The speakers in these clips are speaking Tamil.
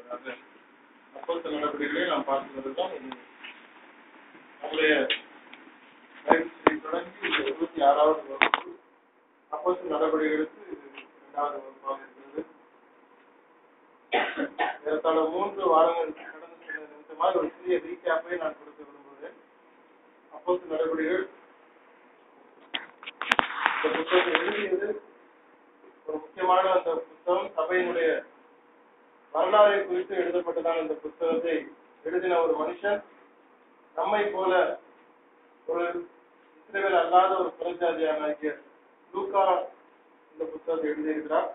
இருக்கிறாங்க அப்போஸ்தல நடவடிக்கைகளை நாம் பார்க்கிறது தான் இது. நம்முடைய பயிற்சியை தொடங்கி இந்த இருபத்தி ஆறாவது வகுப்பு அப்போஸ்தல நடவடிக்கைகளுக்கு இது இரண்டாவது வகுப்பாக இருக்கிறது ஏறத்தாழ மூன்று வாரங்கள் கடந்து சென்ற நிமித்தமாக ஒரு சிறிய ரீகேப்பை நான் கொடுக்க விரும்புகிறேன் அப்போஸ்தல நடவடிக்கைகள் இந்த புத்தகத்தை எழுதியது ஒரு முக்கியமான அந்த புத்தகம் சபையினுடைய வரலாறை குறித்து எழுதப்பட்டதான இந்த புத்தகத்தை எழுதின ஒரு மனுஷன் நம்மை போல ஒரு இஸ்ரேல் அல்லாத ஒரு புறஜாதியான ஆகிய லூக்கா இந்த புத்தகத்தை எழுதியிருக்கிறார்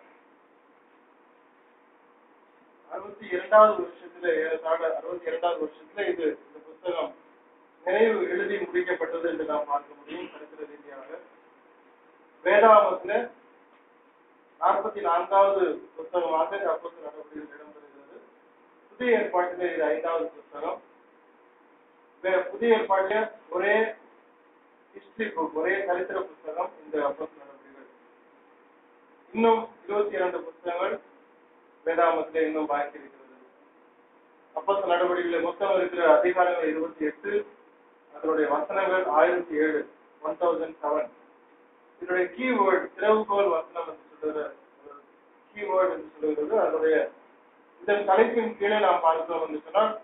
அறுபத்தி இரண்டாவது வருஷத்துல ஏறத்தாழ அறுபத்தி இரண்டாவது வருஷத்துல இது இந்த புத்தகம் நினைவு எழுதி முடிக்கப்பட்டது என்று நாம் பார்க்க முடியும் சரித்திர ரீதியாக வேதாமத்துல நாற்பத்தி நான்காவது புத்தகமாக அப்போது நடவடிக்கைகள் இடம்பெறுகிறது புதிய ஏற்பாட்டிலே இது ஐந்தாவது புத்தகம் வே- புதிய ஏற்பாட்டில ஒரே ஹிஸ்டரி புக் ஒரே சரித்திர புத்தகம் இந்த அப்போது நடவடிக்கைகள் இன்னும் இருபத்தி இரண்டு புத்தகங்கள் வேதாமத்திலே இன்னும் பாக்கி இருக்கிறது அப்போது நடவடிக்கைகளில் மொத்தம் இருக்கிற அதிகாரங்கள் இருபத்தி எட்டு அதனுடைய வசனங்கள் ஆயிரத்தி ஏழு ஒன் தௌசண்ட் செவன் இதனுடைய கீவேர்ட் திறவுகோல் வசனம் என்று சொல்லுகிற கீவேர்ட் என்று சொல்லுகிறது அதனுடைய இதன் தலைப்பின் கீழே நாம் பார்க்கிறோம் என்று சொன்னால்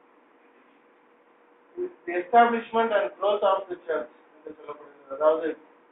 establishment and growth of the church என்று சொல்லப்படுகிறது அதாவது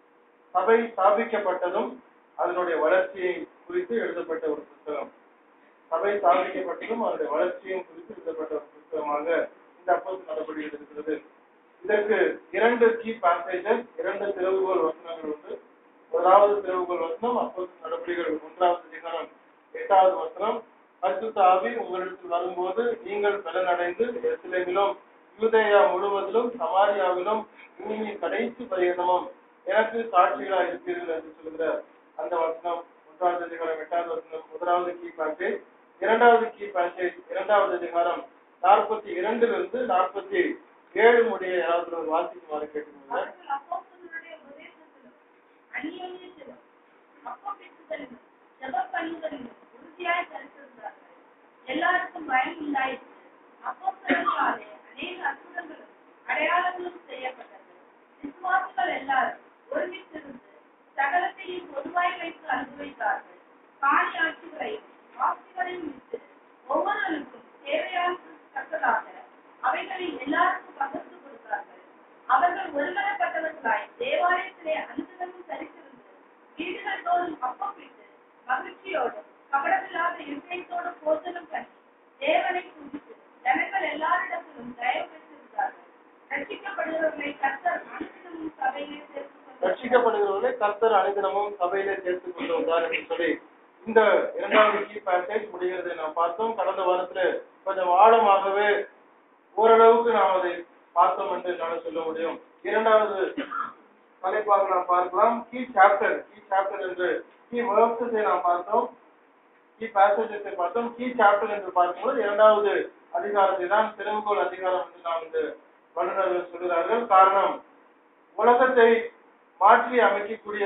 சபை ஸ்தாபிக்கப்பட்டதும் அதனுடைய வளர்ச்சியை குறித்து எழுதப்பட்ட ஒரு புத்தகம் சபை ஸ்தாபிக்கப்பட்டதும் அதனுடைய வளர்ச்சியும் குறித்து எழுதப்பட்ட ஒரு புத்தகமாக இந்த அப்போது நடவடிக்கை இருக்கிறது இதற்கு இரண்டு கீ பேசேஜஸ் இரண்டு திறவுகோல் வசனங்கள் உண்டு முதலாவது திறவுகோல் வசனம் அப்போது நடவடிக்கைகள் ஒன்றாவது அதிகாரம் எட்டாவது வசனம் பரிசுத்த ஆவி உங்களிடத்தில் வரும்போது நீங்கள் பலனடைந்து எருசலேமிலும் யூதேயா முழுவதிலும் சமாரியாவிலும் பூமியின் கடைசி பரியந்தமும் எனக்கு சாட்சிகளாக இருப்பீர்கள் என்று சொல்கிற அந்த வசனம் ஒன்றாவது அதிகாரம் எட்டாவது வசனம் முதலாவது கீ பேசேஜ் இரண்டாவது கீ பேசேஜ் இரண்டாவது அதிகாரம் நாற்பத்தி இரண்டிலிருந்து நாற்பத்தி ஏழு முடிய யாராவது ஒரு வாசிக்குமாறு கேட்டுக்கொள்கிறேன் அவர்கள் அப்போஸ்தலருடைய உபதேசத்திலும், அந்நியோன்யத்திலும், அப்பப்பிட்டுதலிலும், ஜெபப்பணிகளிலும் உறுதியாய் தரித்திருந்தார்கள். எல்லாருக்கும் பயம் உண்டாயிற்று. அப்போஸ்தலர்களாலே அநேக அற்புதங்களும் அடையாளங்களும் செய்யப்பட்டது. விசுவாசிகள் எல்லாரும் ஒருமித்திருந்து சகலத்தையும் பொதுவாய் வைத்து அனுபவித்தார்கள். காணி ஆட்சிகளையும் ஆட்சிகளையும் விட்டு ஒவ்வொருவருக்கும் தேவையான தக்கதாக அவைகளில் எல்லாருக்கும் பகிர்ந்து கொடுத்தார்கள் அவர்கள் ஒருமனப்பட்டவர்களாய் தேவாலயத்திலே அனுதினமும் தரித்திருந்து வீடுகள் தோறும் அப்பப்பிட்டு மகிழ்ச்சியோடும் கபடமில்லாத இருக்கையத்தோடு போஜனம் பண்ணி தேவனை துதித்து ஜனங்கள் எல்லாரிடத்திலும் தயவு பெற்றிருந்தார்கள் ரட்சிக்கப்படுகிறவர்களை கர்த்தர் அனுதினமும் சபையிலே சேர்த்துக் கொண்டார் ரட்சிக்கப்படுகிறவர்களை கர்த்தர் அனுதினமும் சபையிலே சேர்த்துக் கொண்டு வந்தார் என்று சொல்லி இந்த இரண்டாவது கீ பேசேஜ் முடிகிறதை நாம் பார்த்தோம் கடந்த வாரத்துல கொஞ்சம் ஆழமாகவே ஓரளவுக்கு நாம் அதை பார்த்தோம் என்று என்னால் சொல்ல முடியும் இரண்டாவது தலைப்பாக நாம் பார்க்கலாம் கீ சாப்டர் கீ சாப்டர் என்று கீ வேர்ப்ஸை நாம் பார்த்தோம் கீ பேசேஜஸை பார்த்தோம் கீ சாப்டர் என்று பார்க்கும்போது இரண்டாவது அதிகாரத்தை தான் திறவுகோல் அதிகாரம் என்று நாம் இந்த வல்லுநர்கள் சொல்கிறார்கள் காரணம் உலகத்தை மாற்றி அமைக்கக்கூடிய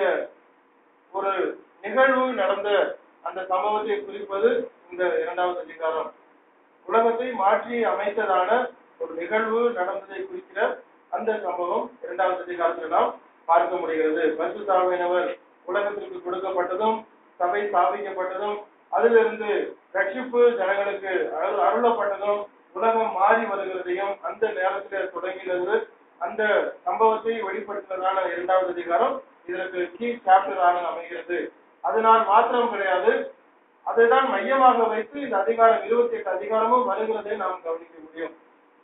ஒரு நிகழ்வு நடந்த அந்த சம்பவத்தை குறிப்பது இந்த இரண்டாவது அதிகாரம் உலகத்தை மாற்றி அமைத்ததான ஒரு நிகழ்வு நடந்ததை குறிக்கிற அந்த சம்பவம் இரண்டாவது அதிகாரத்தில் நாம் பார்க்க முடிகிறது பரிசுத்தாவினவர் உலகத்திற்கு கொடுக்கப்பட்டதும் சபை ஸ்தாபிக்கப்பட்டதும் அதிலிருந்து ரட்சிப்பு ஜனங்களுக்கு அருள் அருளப்பட்டதும் உலகம் மாறி வருகிறதையும் அந்த நேரத்தில் தொடங்கினது அந்த சம்பவத்தை வெளிப்படுத்தினதான இரண்டாவது அதிகாரம் இதற்கு கீ சாப்டராக அமைகிறது அதனால் மாத்திரம் கிடையாது அதைதான் மையமாக வைத்து இந்த அதிகாரம் இருபத்தி எட்டு அதிகாரமும் வருகிறதை நாம் கவனிக்க முடியும்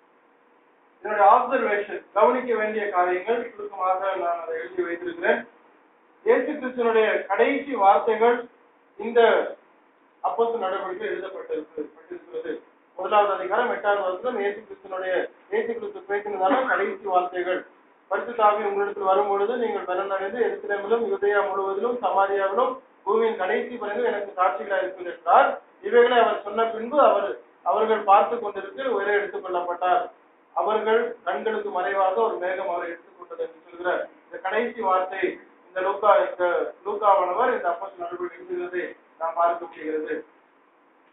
இதனுடைய ஆப்சர்வேஷன் கவனிக்க வேண்டிய காரியங்கள் சுருக்கமாக நான் அதை எழுதி வைத்திருக்கிறேன் இயேசு கிறிஸ்துவனுடைய கடைசி வார்த்தைகள் இந்த அப்போது நடவடிக்கை எழுதப்பட்டிருக்கு பட்டிருக்கிறது முதலாவது அதிகாரம் எட்டாவது வருஷம் இயேசு கிறிஸ்துவனுடைய இயேசு கிறிஸ்து பேசினதான கடைசி வார்த்தைகள் பரிசுத்தாவி உங்களிடத்தில் வரும்பொழுது நீங்கள் பலனடைந்து எருசலேமிலும் யூதேயா முழுவதிலும் சமாரியாவிலும் பூமியின் கடைசி பிறகு எனக்கு சாட்சிகளாக இருப்பீர்கள் என்றார் இவைகளை அவர் சொன்ன பின்பு அவர் அவர்கள் பார்த்து கொண்டிருக்கு உயர எடுத்துக் கொள்ளப்பட்டார் அவர்கள் கண்களுக்கு மறைவாக ஒரு மேகம் அவரை எடுத்துக்கொண்டது என்று சொல்கிற இந்த கடைசி வார்த்தை இந்த லூக்கா இந்த லூக்காவானவர் இந்த அப்போஸ் நடவடிக்கை எழுதுகிறதை நாம் பார்க்க முடிகிறது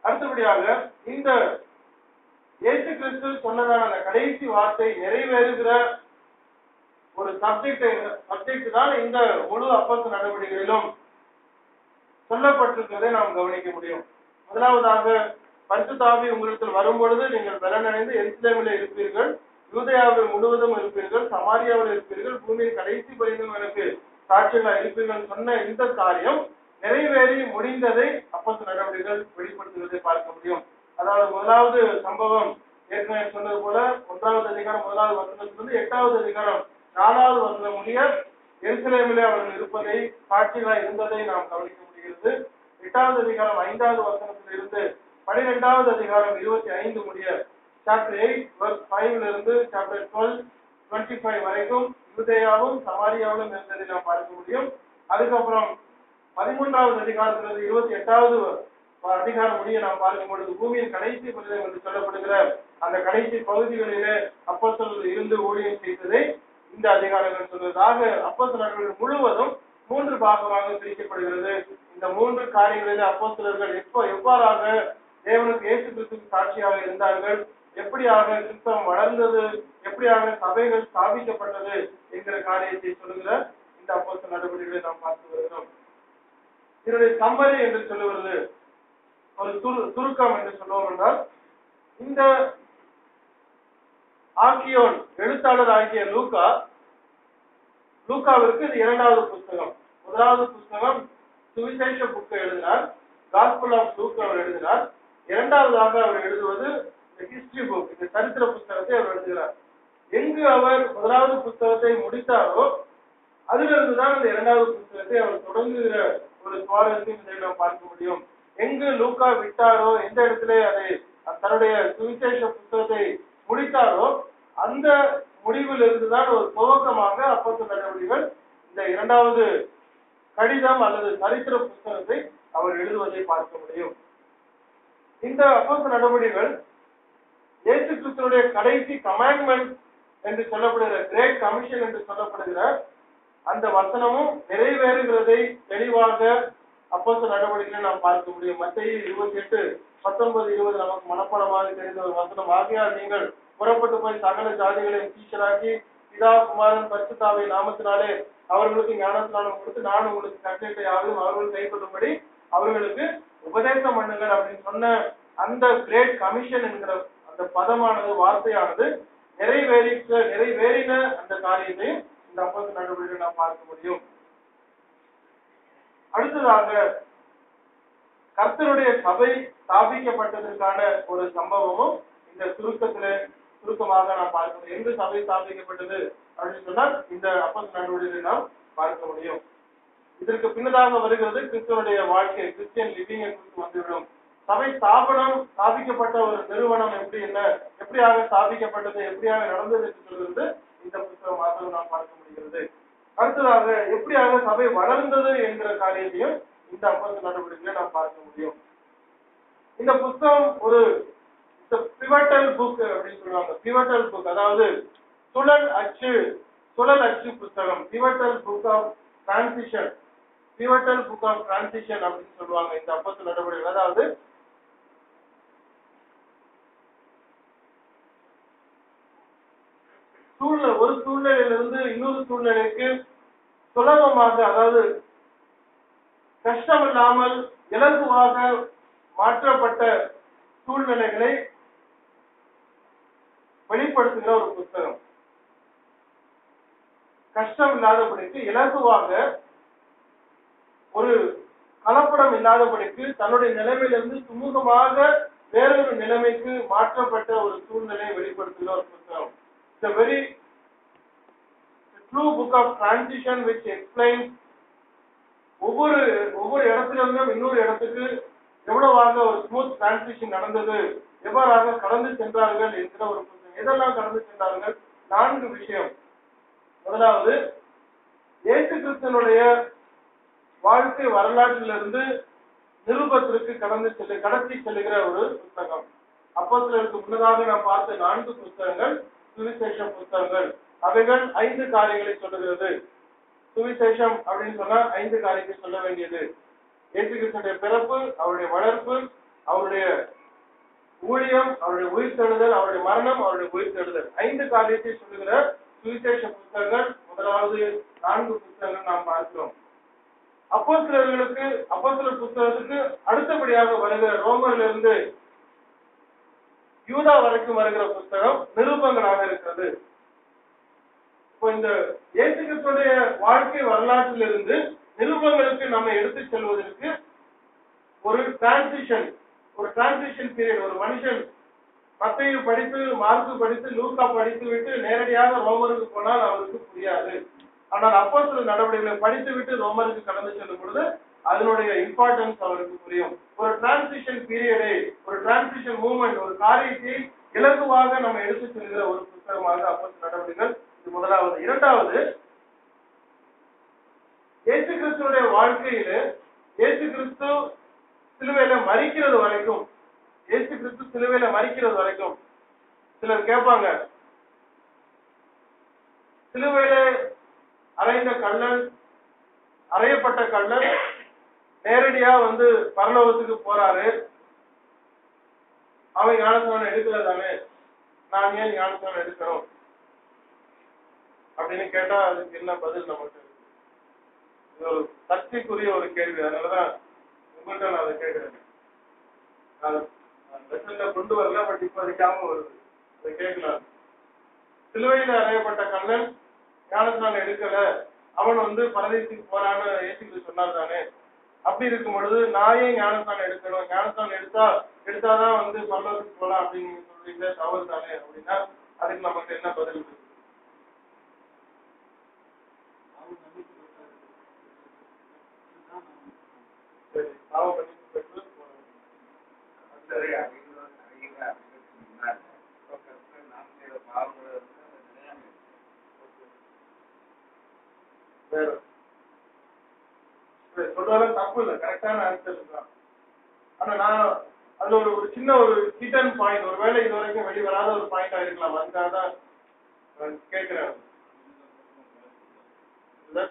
அடுத்தபடியாக இந்த இயேசு கிறிஸ்து சொன்னதான அந்த கடைசி வார்த்தை நிறைவேறுகிற ஒரு சப்ஜெக்ட் சப்ஜெக்ட் தான் இந்த முழு அப்பத்து நடவடிக்கைகளிலும் சொல்லப்பட்டிருக்கிறதை நாம் கவனிக்க முடியும் முதலாவதாக பரிசுத்தாவி உங்களிடத்தில் வரும் பொழுது நீங்கள் பலனடைந்து எருசலேமில் இருப்பீர்கள் யூதயாவில் முழுவதும் இருப்பீர்கள் சமாரியாவில் இருப்பீர்கள் பூமியின் கடைசி பரிந்தும் எனக்கு சாட்சிகளாக இருப்பீர்கள் சொன்ன இந்த காரியம் நிறைவேறி முடிந்ததை அப்போஸ் நடவடிக்கைகள் வெளிப்படுத்துவதை பார்க்க முடியும் அதாவது முதலாவது சம்பவம் ஏற்கனவே சொன்னது போல ஒன்றாவது அதிகாரம் முதலாவது வசனத்திலிருந்து எட்டாவது அதிகாரம் நாலாவது வசனம் முடிய எருசலேமிலே அவர்கள் இருப்பதை சாட்சிகளாக இருந்ததை நாம் கவனிக்க முடிகிறது எட்டாவது அதிகாரம் ஐந்தாவது வசனத்திலிருந்து பனிரெண்டாவது அதிகாரம் இருபத்தி ஐந்து முடிய சாப்டர் எயிட் வர்ஸ் ஃபைவ்ல இருந்து சாப்டர் டுவெல் டுவெண்ட்டி ஃபைவ் வரைக்கும் யூதேயாவும் சமாரியாவிலும் இருந்ததை நாம் பார்க்க முடியும் அதுக்கப்புறம் பதிமூன்றாவது அதிகாரத்திலிருந்து இருபத்தி எட்டாவது அதிகாரம் முடிய நாம் பார்க்கும் பொழுது பூமியின் கடைசி பகுதிகள் என்று சொல்லப்படுகிற அந்த கடைசி பகுதிகளிலே அப்போஸ்தலர்கள் இருந்து ஊழியம் செய்ததை இந்த அதிகாரங்கள் சொல்வதாக அப்போஸ்தலர்கள் முழுவதும் மூன்று பாகமாக பிரிக்கப்படுகிறது இந்த மூன்று காரியங்களிலே அப்போஸ்தலர்கள் எப்ப எவ்வாறாக தேவனுக்கு இயேசு கிறிஸ்துவின் சாட்சியாக இருந்தார்கள் எப்படியாக கிறிஸ்தவம் வளர்ந்தது எப்படியாக சபைகள் ஸ்தாபிக்கப்பட்டது என்கிற காரியத்தை சொல்லுகிற இந்த அப்போஸ்தல நடவடிக்கைகளை நாம் பார்த்து வருகிறோம் இதனுடைய சம்மரி என்று சொல்லுவது ஒரு சுரு சுருக்கம் என்று சொல்லுவோம் என்றால் இந்த ஆக்கியோன் எழுத்தாளர் ஆகிய லூக்கா லூக்காவிற்கு இது இரண்டாவது புஸ்தகம் முதலாவது புஸ்தகம் சுவிசேஷ புக்கை எழுதினார் காஸ்பல் ஆஃப் லூக் அவர் எழுதினார் இரண்டாவதாக அவர் எழுதுவது இந்த ஹிஸ்டரி புக் இந்த சரித்திர புஸ்தகத்தை அவர் எழுதுகிறார் எங்கு அவர் முதலாவது புஸ்தகத்தை முடித்தாரோ அதிலிருந்து தான் இந்த இரண்டாவது புஸ்தகத்தை அவர் தொடங்குகிற ஒரு சுவாரஸ்யம் இதை நாம் பார்க்க முடியும் எங்கு லூக்கா விட்டாரோ எந்த இடத்துல அதை தன்னுடைய சுவிசேஷ புஸ்தகத்தை முடித்தாரோ அந்த முடிவில் இருந்துதான் ஒரு துவக்கமாக அப்போது நடவடிக்கைகள் இந்த இரண்டாவது கடிதம் அல்லது சரித்திர புஸ்தகத்தை அவர் எழுதுவதை பார்க்க முடியும் இந்த அப்போஸ் நடவடிக்கைகள் இயேசு கிறிஸ்துவனுடைய கடைசி கமாண்ட்மெண்ட் என்று சொல்லப்படுகிற கிரேட் கமிஷன் என்று சொல்லப்படுகிற அந்த வசனமும் நிறைவேறுகிறதை தெளிவாக அப்போஸ் நடவடிக்கைகளை நாம் பார்க்க முடியும் மத்திய இருபத்தி எட்டு பத்தொன்பது இருபது நமக்கு மனப்பாடமாக தெரிந்த ஒரு வசனம் ஆகையால் நீங்கள் புறப்பட்டு போய் சகல ஜாதிகளையும் டீச்சராக்கி பிதா குமாரன் பரிசுத்தாவை நாமத்தினாலே அவர்களுக்கு ஞானஸ்நானம் கொடுத்து நான் உங்களுக்கு கட்டளை ஆகும் அவர்கள் கைக்கொள்ளும்படி அவர்களுக்கு உபதேசம் பண்ணுங்கள் அப்படின்னு சொன்ன அந்த கிரேட் கமிஷன் என்கிற அந்த பதமானது வார்த்தையானது நிறைவேறி நிறைவேறின அந்த காரியத்தையும் இந்த அப்போது நடவடிக்கை நாம் பார்க்க முடியும் அடுத்ததாக கர்த்தருடைய சபை ஸ்தாபிக்கப்பட்டதற்கான ஒரு சம்பவமும் இந்த சுருக்கத்திலே சுருக்கமாக நாம் பார்க்க முடியும் எங்கு சபை ஸ்தாபிக்கப்பட்டது அப்படின்னு சொன்னால் இந்த அப்போது நடவடிக்கை நாம் பார்க்க முடியும் இதற்கு பின்னதாக வருகிறது கிறிஸ்துவனுடைய வாழ்க்கை கிறிஸ்டியன் லிவிங் என்று வந்துவிடும் சபை ஸ்தாபனம் ஸ்தாபிக்கப்பட்ட ஒரு நிறுவனம் எப்படி என்ன எப்படியாக ஸ்தாபிக்கப்பட்டது எப்படியாக நடந்தது என்று சொல்கிறது இந்த புத்தகம் மாத்திரம் நாம் பார்க்க முடிகிறது அடுத்ததாக எப்படியாக சபை வளர்ந்தது என்கிற காரியத்தையும் இந்த அப்போது நடவடிக்கையை நாம் பார்க்க முடியும் இந்த புத்தகம் ஒரு பிவட்டல் புக் அப்படின்னு சொல்லுவாங்க பிவட்டல் புக் அதாவது சுழல் அச்சு சுழல் அச்சு புத்தகம் pivotal book of transition pivotal book of transition அப்படின்னு சொல்லுவாங்க இந்த அப்பத்து நடவடிக்கை அதாவது சூழ்நிலை ஒரு சூழ்நிலையிலிருந்து இன்னொரு சூழ்நிலைக்கு சுலபமாக அதாவது கஷ்டமில்லாமல் இலகுவாக மாற்றப்பட்ட சூழ்நிலைகளை வெளிப்படுத்துகிற ஒரு புத்தகம் கஷ்டம் இல்லாதபடிக்கு இலகுவாக ஒரு கலப்படம் இல்லாதபடிக்கு தன்னுடைய நிலைமையிலிருந்து சுமூகமாக வேறொரு நிலைமைக்கு மாற்றப்பட்ட ஒரு சூழ்நிலையை வெளிப்படுத்துகிற ஒரு புத்தகம் it's very true book of transition which explain ஒவ்வொரு ஒவ்வொரு இடத்துல இருந்தும் இன்னொரு இடத்துக்கு எவ்வளவாக ஒரு ஸ்மூத் டிரான்சிஷன் நடந்தது எவ்வாறாக கடந்து சென்றார்கள் என்கிற ஒரு புத்தகம் எதெல்லாம் கடந்து சென்றார்கள் நான்கு விஷயம் முதலாவது இயேசு கிறிஸ்தனுடைய வாழ்க்கை வரலாற்றிலிருந்து நிருபத்திற்கு கடந்து செல்லு கடத்தி செல்லுகிற ஒரு புத்தகம் அப்போ சிலருக்கு முன்னதாக நாம் பார்த்த நான்கு புத்தகங்கள் சுவிசேஷ புத்தகங்கள் அவைகள் ஐந்து காரியங்களை சொல்லுகிறது சுவிசேஷம் அப்படின்னு சொன்னா ஐந்து காரியத்தை சொல்ல வேண்டியது இயேசு கிறிஸ்துடைய பிறப்பு அவருடைய வளர்ப்பு அவருடைய ஊழியம் அவருடைய உயிர்த்தெழுதல் அவருடைய மரணம் அவருடைய உயிர்த்தெழுதல் ஐந்து காரியத்தை சொல்லுகிற சுவிசேஷ புத்தகங்கள் முதலாவது நான்கு புத்தகங்கள் நாம் பார்க்கிறோம் அப்போஸ்தலர்களுக்கு அப்போஸ்தலர் புத்தகத்துக்கு அடுத்தபடியாக வருகிற ரோமரிலிருந்து யூதா வரைக்கும் வருகிற புத்தகம் நிருபங்களாக இருக்கிறது இப்போ இந்த இயேசு கிறிஸ்துடைய வாழ்க்கை வரலாற்றிலிருந்து நிருபங்களுக்கு நம்ம எடுத்துச் செல்வதற்கு ஒரு டிரான்சிஷன் ஒரு டிரான்சிஷன் பீரியட் ஒரு மனுஷன் மத்தையும் படித்து மார்க்கு படித்து லூக்கா படித்து விட்டு நேரடியாக ரோமருக்கு போனால் அவருக்கு புரியாது ஆனால் அப்போ சில நடவடிக்கைகளை படித்து விட்டு ரோமருக்கு கடந்து செல்லும் பொழுது அதனுடைய இம்பார்ட்டன்ஸ் அவருக்கு புரியும் ஒரு டிரான்சிஷன் பீரியடை ஒரு டிரான்சிஷன் மூவ்மெண்ட் ஒரு காரியத்தை இலகுவாக நம்ம எடுத்து செல்கிற ஒரு புத்தகமாக அப்போ நடவடிக்கைகள் இது முதலாவது இரண்டாவது இயேசு கிறிஸ்துடைய வாழ்க்கையில இயேசு கிறிஸ்து சிலுவையில மறிக்கிறது வரைக்கும் இயேசு கிறிஸ்து சிலுவையில மறிக்கிறது வரைக்கும் சிலர் கேட்பாங்க சிலுவையில அறைந்த கள்ளன் அறையப்பட்ட கள்ளன் நேரடியா வந்து பரலோகத்துக்கு போறாரு அவன் ஞானஸ்தானம் எடுக்கல தானே நான் ஏன் ஞானஸ்தானம் எடுக்கணும் அப்படின்னு கேட்டா அதுக்கு என்ன பதில் நமக்கு இது ஒரு சர்ச்சைக்குரிய ஒரு கேள்வி அதனாலதான் உங்கள்கிட்ட நான் அதை கேட்கிறேன் நான் லெசன்ல கொண்டு வரல பட் இப்ப அதுக்காம வருது அதை கேட்கலாம் சிலுவையில் அறையப்பட்ட கண்ணன் ஞானஸ்நானம் எடுக்கல அவன் வந்து பரதேசிக்கு போறான்னு ஏசிக்கிட்டு சொன்னார் தானே அப்படி இருக்கும் பொழுது நான் ஏன் ஞானஸ்தானம் எடுக்கணும் ஞானஸ்தானம் எடுத்தா எடுத்தாதான் வந்து பரலோகத்துக்கு போலாம் அப்படின்னு நீங்க சொல்றீங்க தவறு தானே அப்படின்னா அதுக்கு நமக்கு என்ன பதில் இருக்கு சரி பாவ மன்னிப்பு பெற்று போறோம். சரி அறிவு அறிவு அறிவுக்கு முன்னாடி ஓகே நாம் செய்த பாவங்களை வந்து அந்த நிலையாமை வேற சரி, சொல்றதெல்லாம் தப்பு இல்லை கரெக்டான ஆன்சர் தான் ஆனா நான் அதுல ஒரு ஒரு சின்ன ஒரு ஹிடன் பாயிண்ட் ஒருவேளை இது வரைக்கும் வெளிவராத ஒரு பாயிண்டா இருக்கலாம் அதுக்காக தான் நான் கேட்கிறேன் இல்ல?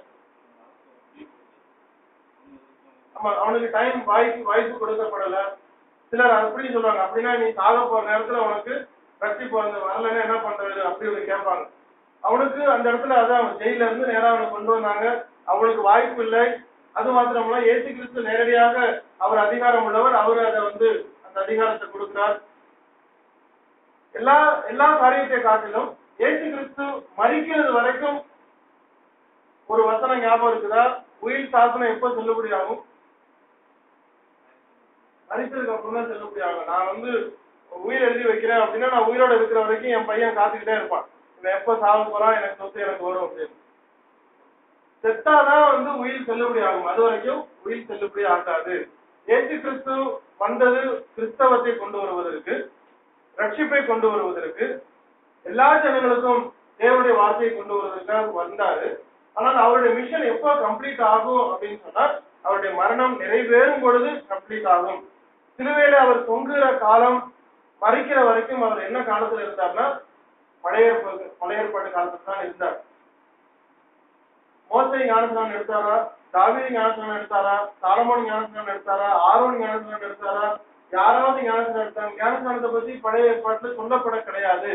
ஆமா அவனுக்கு டைம் வாய்ப்பு வாய்ப்பு கொடுக்கப்படல சிலர் அப்படி சொல்றாங்க அப்படின்னா நீ சாக போற நேரத்துல உனக்கு ரட்சிப்பு வந்து வரலன்னா என்ன பண்றது அப்படி ஒரு கேட்பாங்க அவனுக்கு அந்த இடத்துல அதான் அவன் ஜெயில இருந்து நேரா அவனை கொண்டு வந்தாங்க அவனுக்கு வாய்ப்பு இல்லை அது மாத்திரமல்ல இயேசு கிறிஸ்து நேரடியாக அவர் அதிகாரம் உள்ளவர் அவர் அதை வந்து அந்த அதிகாரத்தை கொடுக்கிறார் எல்லா எல்லா காரியத்தை காட்டிலும் இயேசு கிறிஸ்து மறிக்கிறது வரைக்கும் ஒரு வசனம் ஞாபகம் இருக்குதா உயிர் சாசனம் எப்ப செல்லுபடியாகும் மறிச்சதுக்கு அப்புறம் தான் செல்லுபடியாகும் நான் வந்து உயிர் எழுதி வைக்கிறேன் அப்படின்னா நான் உயிரோட இருக்கிற வரைக்கும் என் பையன் காத்துக்கிட்டே இருப்பான் இவன் எப்ப சாக போறான் எனக்கு சொத்து எனக்கு வரும் அப்படின்னு செத்தாதான் வந்து உயிர் செல்லுபடி ஆகும் அது வரைக்கும் உயிர் செல்லுபடி ஆகாது ஏசு கிறிஸ்து வந்தது கிறிஸ்தவத்தை கொண்டு வருவதற்கு ரட்சிப்பை கொண்டு வருவதற்கு எல்லா ஜனங்களுக்கும் தேவனுடைய வார்த்தையை கொண்டு வருவதற்காக வந்தாரு ஆனால் அவருடைய மிஷன் எப்போ கம்ப்ளீட் ஆகும் அப்படின்னு சொன்னா அவருடைய மரணம் நிறைவேறும் பொழுது கம்ப்ளீட் ஆகும் சிலுவையில அவர் தொங்குகிற காலம் மறிக்கிற வரைக்கும் அவர் என்ன காலத்துல இருந்தார்னா பழைய ஏற்பாடு- பழைய ஏற்பாட்டு காலத்துல தான் இருந்தார் மோசை ஞானஸ்நானம் எடுத்தாரா தாவீது ஞானஸ்நானம் எடுத்தாரா சாலமோன் ஞானஸ்நானம் எடுத்தாரா ஆரோன் ஞானஸ்நானம் எடுத்தாரா யாராவது ஞானஸ்நானம் எடுத்தாங்க ஞானஸ்நானத்தை பத்தி பழைய ஏற்பாட்டுல சொல்லப்பட கிடையாது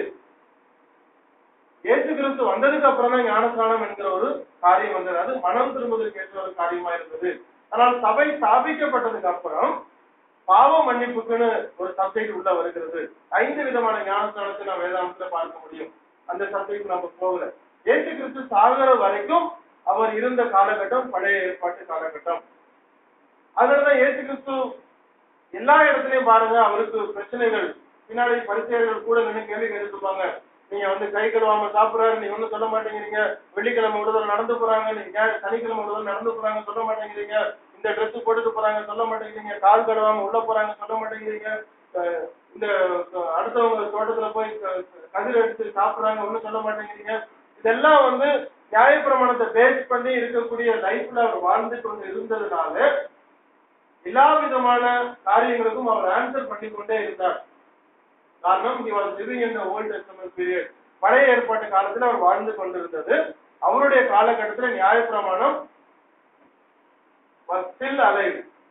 இயேசு கிறிஸ்து வந்ததுக்கு அப்புறம் தான் ஞானஸ்நானம் என்கிற ஒரு காரியம் வந்தது அது மனம் திரும்புவதற்கு ஏற்ற ஒரு காரியமா இருந்தது ஆனால் சபை ஸ்தாபிக்கப்பட்டதுக்கு அப்புறம் பாவ மன்னிப்புக்குன்னு ஒரு சப்ஜெக்ட் உள்ள வருகிறது ஐந்து விதமான ஞானஸ்நானத்தை நாம் வேதாந்தத்துல பார்க்க முடியும் அந்த சப்ஜெக்ட் நம்ம போகல இயேசு கிறிஸ்து சாகர வரைக்கும் அவர் இருந்த காலகட்டம் பழைய ஏற்பாட்டு காலகட்டம் அதனாலதான் இயேசு கிறிஸ்து எல்லா இடத்துலயும் பாருங்க அவருக்கு பிரச்சனைகள் பின்னாடி பரிசெயர்கள் கூட நின்று கேள்வி கேட்டுருப்பாங்க நீங்க வந்து கை கழுவாம சாப்பிடுறாரு நீங்க ஒண்ணும் சொல்ல மாட்டேங்கிறீங்க வெள்ளிக்கிழமை விடுதல் நடந்து போறாங்க நீங்க ஞா- சனிக்கிழமை விடுதல் நடந்து போறாங்க சொல்ல மாட்டேங்கிறீங்க இந்த Dress போட்டுட்டு போறாங்க சொல்ல மாட்டேங்கிறீங்க கால் கழுவாம உள்ள போறாங்க சொல்ல மாட்டேங்கிறீங்க அஹ் இந்த அஹ் அடுத்தவங்க தோட்டத்துல போய் க- கதிர் எடுத்து சாப்பிடுறாங்க ஒண்ணும் சொல்ல மாட்டேங்கிறீங்க இதெல்லாம் வந்து நியாயப்பிரமாணத்தை பேஸ் பண்ணி இருக்கக்கூடிய லைஃப்ல அவர் வாழ்ந்து கொண்டு இருந்ததுனால எல்லா விதமான காரியங்களுக்கும் அவர் ஆன்சர் பண்ணி கொண்டே இருந்தார் காரணம் he was living in the old testament period பழைய ஏற்பாட்டு காலத்துல அவர் வாழ்ந்து கொண்டிருந்தது அவருடைய காலகட்டத்துல நியாயப்பிரமாணம் was still alive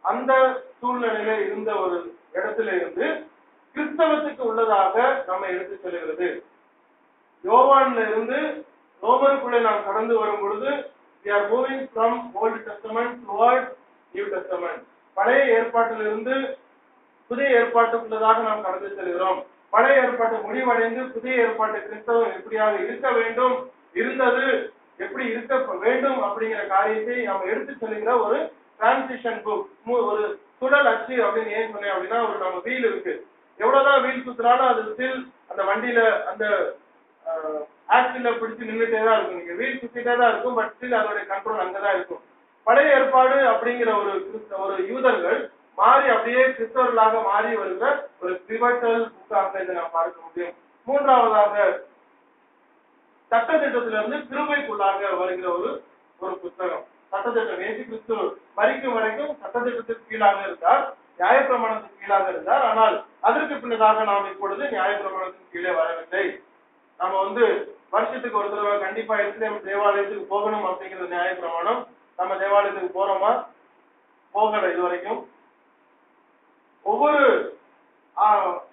அந்த சூழ்நிலையில இருந்த ஒரு இடத்துல இருந்து கிறிஸ்தவத்துக்கு உள்ளதாக நம்ம எடுத்து செல்கிறது யோவான்ல இருந்து ரோமருக்குள்ளே நாம் கடந்து வரும் பொழுது we are moving from old testament towards new testament பழைய ஏற்பாட்டிலிருந்து புதிய ஏற்பாட்டுக்குள்ளதாக நாம் கடந்து செல்கிறோம் பழைய ஏற்பாட்டு முடிவடைந்து புதிய ஏற்பாட்டு கிறிஸ்தவம் எப்படியாக இருக்க வேண்டும் இருந்தது எப்படி இருக்க வேண்டும் அப்படிங்கிற காரியத்தை நாம் எடுத்து செல்கிற ஒரு டிரான்சிஷன் புக் ஒரு சுழல் அச்சு அப்படின்னு ஏன் சொன்னேன் அப்படின்னா ஒரு நம்ம வீல் இருக்கு எவ்வளவுதான் வீல் சுத்தினாலும் அது ஸ்டில் அந்த வண்டியில அந்த ஆக்சில பிடிச்சு நின்றுட்டே தான் இருக்கும் நீங்க வீல் சுத்திட்டே தான் இருக்கும் பட் ஸ்டில் அதோட கண்ட்ரோல் அங்கதான் இருக்கும் பழைய ஏற்பாடு அப்படிங்கிற ஒரு கிறிஸ்த- ஒரு யூதர்கள் மாறி அப்படியே கிறிஸ்தவர்களாக மாறி வருகிற ஒரு பிவட்டல் புக்காக இதை நாம் பார்க்க முடியும் மூன்றாவதாக சட்டத்திட்டத்திலிருந்து கிருபைக்குள்ளாக வருகிற ஒரு ஒரு புத்தகம் சட்டத்திட்டம் ஏசி கிறிஸ்து மறிக்கும் வரைக்கும் சட்டத்திட்டத்துக்கு கீழாக இருந்தார் நியாயப்பிரமாணத்துக்கு கீழாக இருந்தார் ஆனால் அதற்கு பின்னதாக நாம் இப்பொழுது நியாயப்பிரமாணத்துக்கு கீழே வரவில்லை நம்ம வந்து வருஷத்துக்கு ஒரு தடவை கண்டிப்பா எருசலேம் தேவாலயத்துக்கு போகணும் அப்படிங்கிறது நியாயப்பிரமாணம் நம்ம தேவாலயத்துக்கு போறோமா போகல இது வரைக்கும் ஒவ்வொரு ஆ,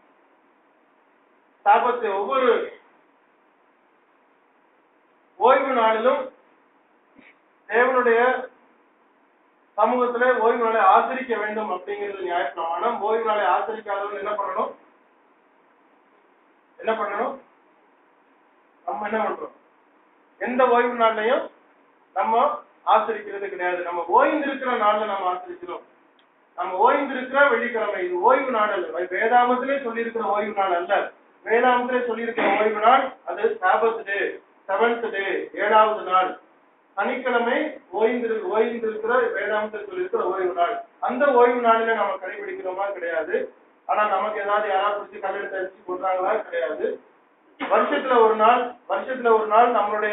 சாபத்து ஒவ்வொரு ஓய்வு நாளிலும் தேவனுடைய சமூகத்துல ஓய்வு நாளை ஆசரிக்க வேண்டும் அப்படிங்கிறது நியாயப்பிரமாணம் ஓய்வு நாளை ஆசரிக்காதவங்க என்ன பண்ணணும் என்ன பண்ணணும் நம்ம என்ன பண்றோம் எந்த ஓய்வு நாள்லையும் நம்ம ஆசரிக்கிறது கிடையாது நம்ம ஓய்ந்திருக்கிற நாள்ல நம்ம ஆசரிக்கிறோம் நம்ம ஓய்ந்திருக்கிற வெள்ளிக்கிழமை இது ஓய்வு நாள் அல்ல வேதாமத்திலே சொல்லியிருக்கிற ஓய்வு நாள் அல்ல வேதாமத்திலே சொல்லியிருக்கிற ஓய்வு நாள் அது சாபத் டே செவன்த் டே ஏழாவது நாள் சனிக்கிழமை ஓய்ந்திரு ஓய்ந்திருக்கிற வேதாமத்தில் சொல்லியிருக்கிற ஓய்வு நாள் அந்த ஓய்வு நாளில நம்ம கடைபிடிக்கிறோமா கிடையாது ஆனா நமக்கு ஏதாவது யாராவது பிடிச்சி கல்லெடுத்து அடிச்சு போடுறாங்களா கிடையாது வருஷத்துல ஒரு நாள் வருஷத்துல ஒரு நாள் நம்மளுடைய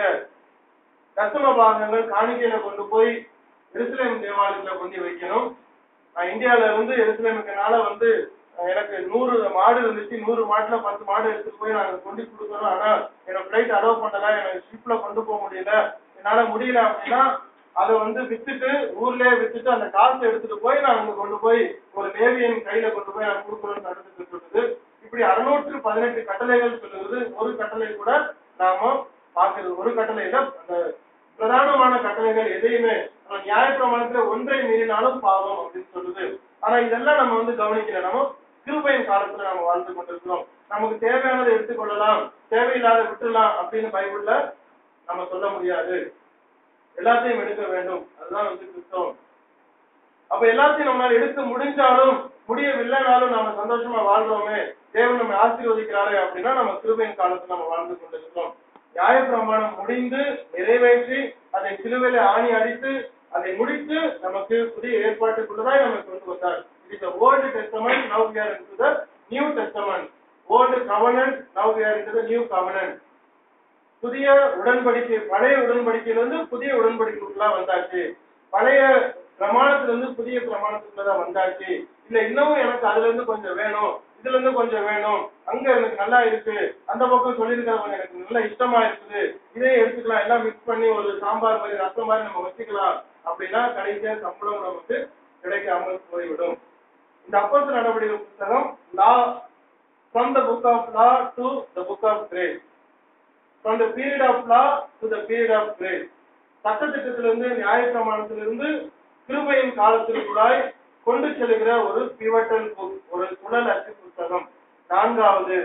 தசம பாகங்கள் காணிக்கையில கொண்டு போய் எருசலேம் தேவாலயத்துல கொண்டு வைக்கணும் நான் இந்தியால இருந்து எருசலேமுக்குனால வந்து அஹ், எனக்கு நூறு மாடு இருந்துச்சு நூறு மாட்டுல பத்து மாடு எடுத்துட்டு போய் நாங்க கொண்டு கொடுக்கணும் ஆனா எனக்கு ஃபிளைட் அலோவ் பண்ணல எனக்கு ஷிப்ல கொண்டு போக முடியல என்னால முடியல அப்படின்னா அதை வந்து வித்துட்டு ஊர்லயே வித்துட்டு அந்த காசை எடுத்துட்டு போய் நான் அங்க கொண்டு போய் ஒரு நேவியன் கையில கொண்டு போய் நான் கொடுக்கணும்னு நடந்துட்டு சொல்லுது இப்படி அறுநூற்று பதினெட்டு கட்டளைகள் சொல்லுது ஒரு கட்டளை கூட நாம பாக்குறது ஒரு கட்டளையில அந்த பிரதானமான கட்டளைகள் எதையுமே நம்ம நியாயப்பிரமாணத்துல ஒன்றை மீறினாலும் பாவம் அப்படின்னு சொல்லுது ஆனா இதெல்லாம் நம்ம வந்து கவனிக்கல நம்ம கிருபையின் காலத்துல நம்ம வாழ்ந்து கொண்டிருக்கிறோம் நமக்கு தேவையானதை எடுத்துக்கொள்ளலாம் தேவையில்லாத விட்டுலாம் அப்படின்னு பைபிள்ல நம்ம சொல்ல முடியாது எல்லாத்தையும் எடுக்க வேண்டும் அதுதான் வந்து கிறிஸ்தவம் அப்ப எல்லாத்தையும் நம்மளால எடுக்க முடிஞ்சாலும் முடியவில்லைனாலும் நாம சந்தோஷமா வாழ்றோமே தேவன் நம்ம ஆசீர்வதிக்கிறாரே அப்படின்னா நம்ம கிருபையின் காலத்துல நம்ம வாழ்ந்து கொண்டிருக்கிறோம் நியாயப்பிரமாணம் முடிந்து நிறைவேற்றி அதை சிலுவையில ஆணி அடித்து அதை முடித்து நமக்கு புதிய ஏற்பாட்டுக்குள்ளதான் நமக்கு கொண்டு வந்தார் it is old testament now we are into the new testament old covenant now we are into the new covenant புதிய உடன்படிக்கை பழைய உடன்படிக்கையிலிருந்து புதிய உடன்படிக்கைக்குள்ள வந்தாச்சு பழைய பிரமாணத்திலிருந்து புதிய பிரமாணத்துக்குள்ளதான் வந்தாச்சு இல்ல இன்னமும் எனக்கு அதுல இருந்து கொஞ்சம் வேணும் இதுல இருந்து கொஞ்சம் வேணும் அங்க எனக்கு நல்லா இருக்கு அந்த பக்கம் சொல்லியிருக்கிற கொஞ்சம் எனக்கு நல்லா இஷ்டமா இருக்குது இதே எடுத்துக்கலாம் எல்லாம் மிக்ஸ் பண்ணி ஒரு சாம்பார் மாதிரி ரசம் மாதிரி நம்ம வச்சுக்கலாம் அப்படின்னா கடைசியா சம்பளம் நமக்கு கிடைக்காமல் போய்விடும் இந்த அப்போஸ்தலர் நடவடிக்கை புத்தகம் லா from the book of law to the book of grace from the period of law to the period of grace சட்டத்திட்டத்திலிருந்து நியாயப்பிரமாணத்திலிருந்து கிருபையின் காலத்திற்குள்ளாய் கொண்டு செல்கிற ஒரு பிவட்டல் புக் ஒரு சுழல் அச்சு புத்தகம் நான்காவது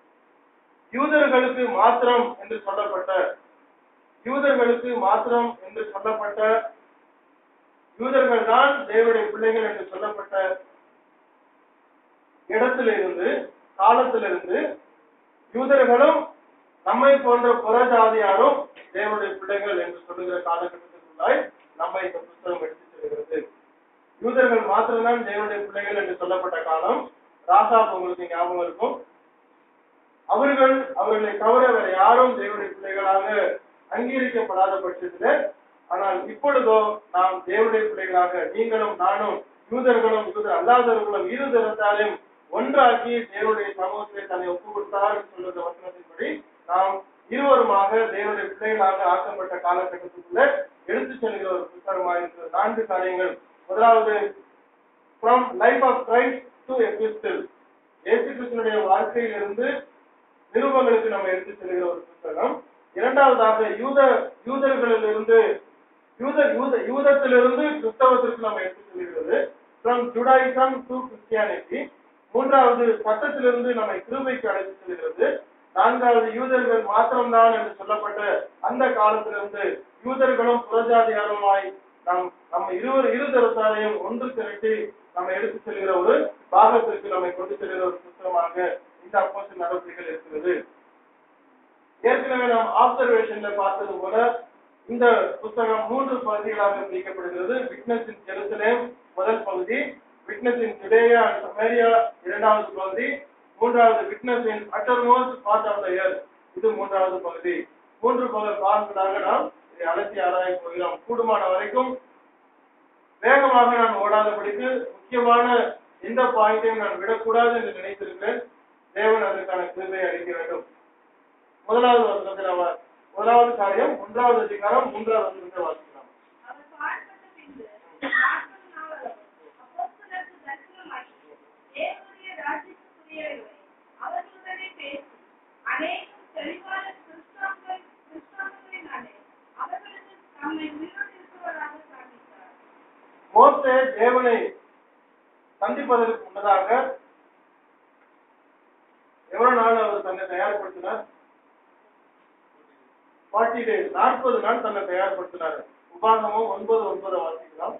யூதர்களுக்கு மாத்திரம் என்று சொல்லப்பட்ட யூதர்களுக்கு மாத்திரம் என்று சொல்லப்பட்ட யூதர்கள் தான் தேவனுடைய பிள்ளைகள் என்று சொல்லப்பட்ட இடத்திலிருந்து காலத்திலிருந்து யூதர்களும் நம்மை போன்ற புறஜாதியாரும் தேவனுடைய பிள்ளைகள் என்று சொல்லுகிற காலகட்டத்திற்குள்ளாய் நம்மை இந்த புத்தகம் எடுத்து செல்கிறது யூதர்கள் மாத்திரம்தான் தேவனுடைய பிள்ளைகள் என்று சொல்லப்பட்ட காலம் ராசா உங்களுக்கு ஞாபகம் இருக்கும் அவர்கள் அவர்களை தவிர வேற யாரும் தேவனுடைய பிள்ளைகளாக அங்கீகரிக்கப்படாத பட்சத்தில் ஆனால் இப்பொழுதோ நாம் தேவனுடைய பிள்ளைகளாக நீங்களும் நானும் யூதர்களும் யூதர் அல்லாதவர்களும் இரு தரத்தாரையும் ஒன்றாக்கி தேவனுடைய சமூகத்தை தன்னை ஒப்பு கொடுத்தார் என்று சொல்லுகிற வசனத்தின்படி நாம் இருவருமாக தேவனுடைய பிள்ளைகளாக ஆக்கப்பட்ட காலகட்டத்துக்குள்ள எடுத்து செல்கிற ஒரு புத்தகமாக இருக்கிற நான்கு காரியங்கள் முதலாவது from life of Christ to epistle இயேசு கிறிஸ்துனுடைய வாழ்க்கையிலிருந்து நிருபங்களுக்கு நம்ம எடுத்து செல்கிற ஒரு புத்தகம் இரண்டாவதாக யூத யூதர்களிலிருந்து யூத யூத யூதத்திலிருந்து கிறிஸ்தவத்திற்கு நம்ம எடுத்து செல்கிறது ஃப்ரம் ஜுடாயிசம் டு கிறிஸ்டியானிட்டி மூன்றாவது சட்டத்திலிருந்து நம்மை கிருபைக்கு அழைத்து செல்கிறது நான்காவது யூதர்கள் மாத்திரம்தான் என்று சொல்லப்பட்ட அந்த காலத்திலிருந்து யூதர்களும் புறஜாதியாருமாய் நாம் நம்ம இருவர் இருதரத்தாரையும் ஒன்று திரட்டி நம்ம எடுத்து செல்கிற ஒரு பாகத்திற்கு நம்மை கொண்டு செல்கிற ஒரு புத்தகமாக இந்த அப்போஸ்தலர் நடவடிக்கைகள் இருக்கிறது ஏற்கனவே நாம் ஆப்சர்வேஷன்ல பார்த்தது போல இந்த புத்தகம் மூன்று பகுதிகளாக பிரிக்கப்படுகிறது விட்னஸ் இன் ஜெருசலேம் முதல் பகுதி விட்னஸ் இன் ஜுடேயா அண்ட் சமேரியா இரண்டாவது பகுதி மூன்றாவது witness in uttermost part of the earth இது மூன்றாவது பகுதி மூன்று பகுதி பாகங்களாக நாம் இதை அலசி ஆராய போகிறோம் கூடுமான வரைக்கும் வேகமாக நான் ஓடாதபடிக்கு முக்கியமான எந்த பாயிண்டையும் நான் விடக்கூடாது என்று நினைத்திருக்கிறேன் தேவன் அதற்கான கிருபை அளிக்க வேண்டும் முதலாவது வசனத்தில் அவர் முதலாவது காரியம் ஒன்றாவது அதிகாரம் மூன்றாவது வசனத்தை வாசிக்கலாம் அவர் பாடுபட்ட பின்பு நாற்பது நாள் அப்போஸ்தலருக்கு தரிசனமாகி தேவனுடைய ராஜ்யத்துக்குரியவர்களை அவர்களுடனே பேசி அநேகம் தெளிவான கிறிஸ்தான்கள் கிறிஸ்தான்களினாலே அவர்களுக்கு தம்மை உயிரோடு இருக்கிறவராக காண்பித்தார் மோசே தேவனை சந்திப்பதற்கு முன்னதாக எவ்வளவு நாள் அவர் தன்னை தயார்படுத்தினார் ஃபார்ட்டி டேஸ் நாற்பது நாள் தன்னை தயார்படுத்தினார் உபாகமும் ஒன்பது ஒன்பது வாசிக்கலாம்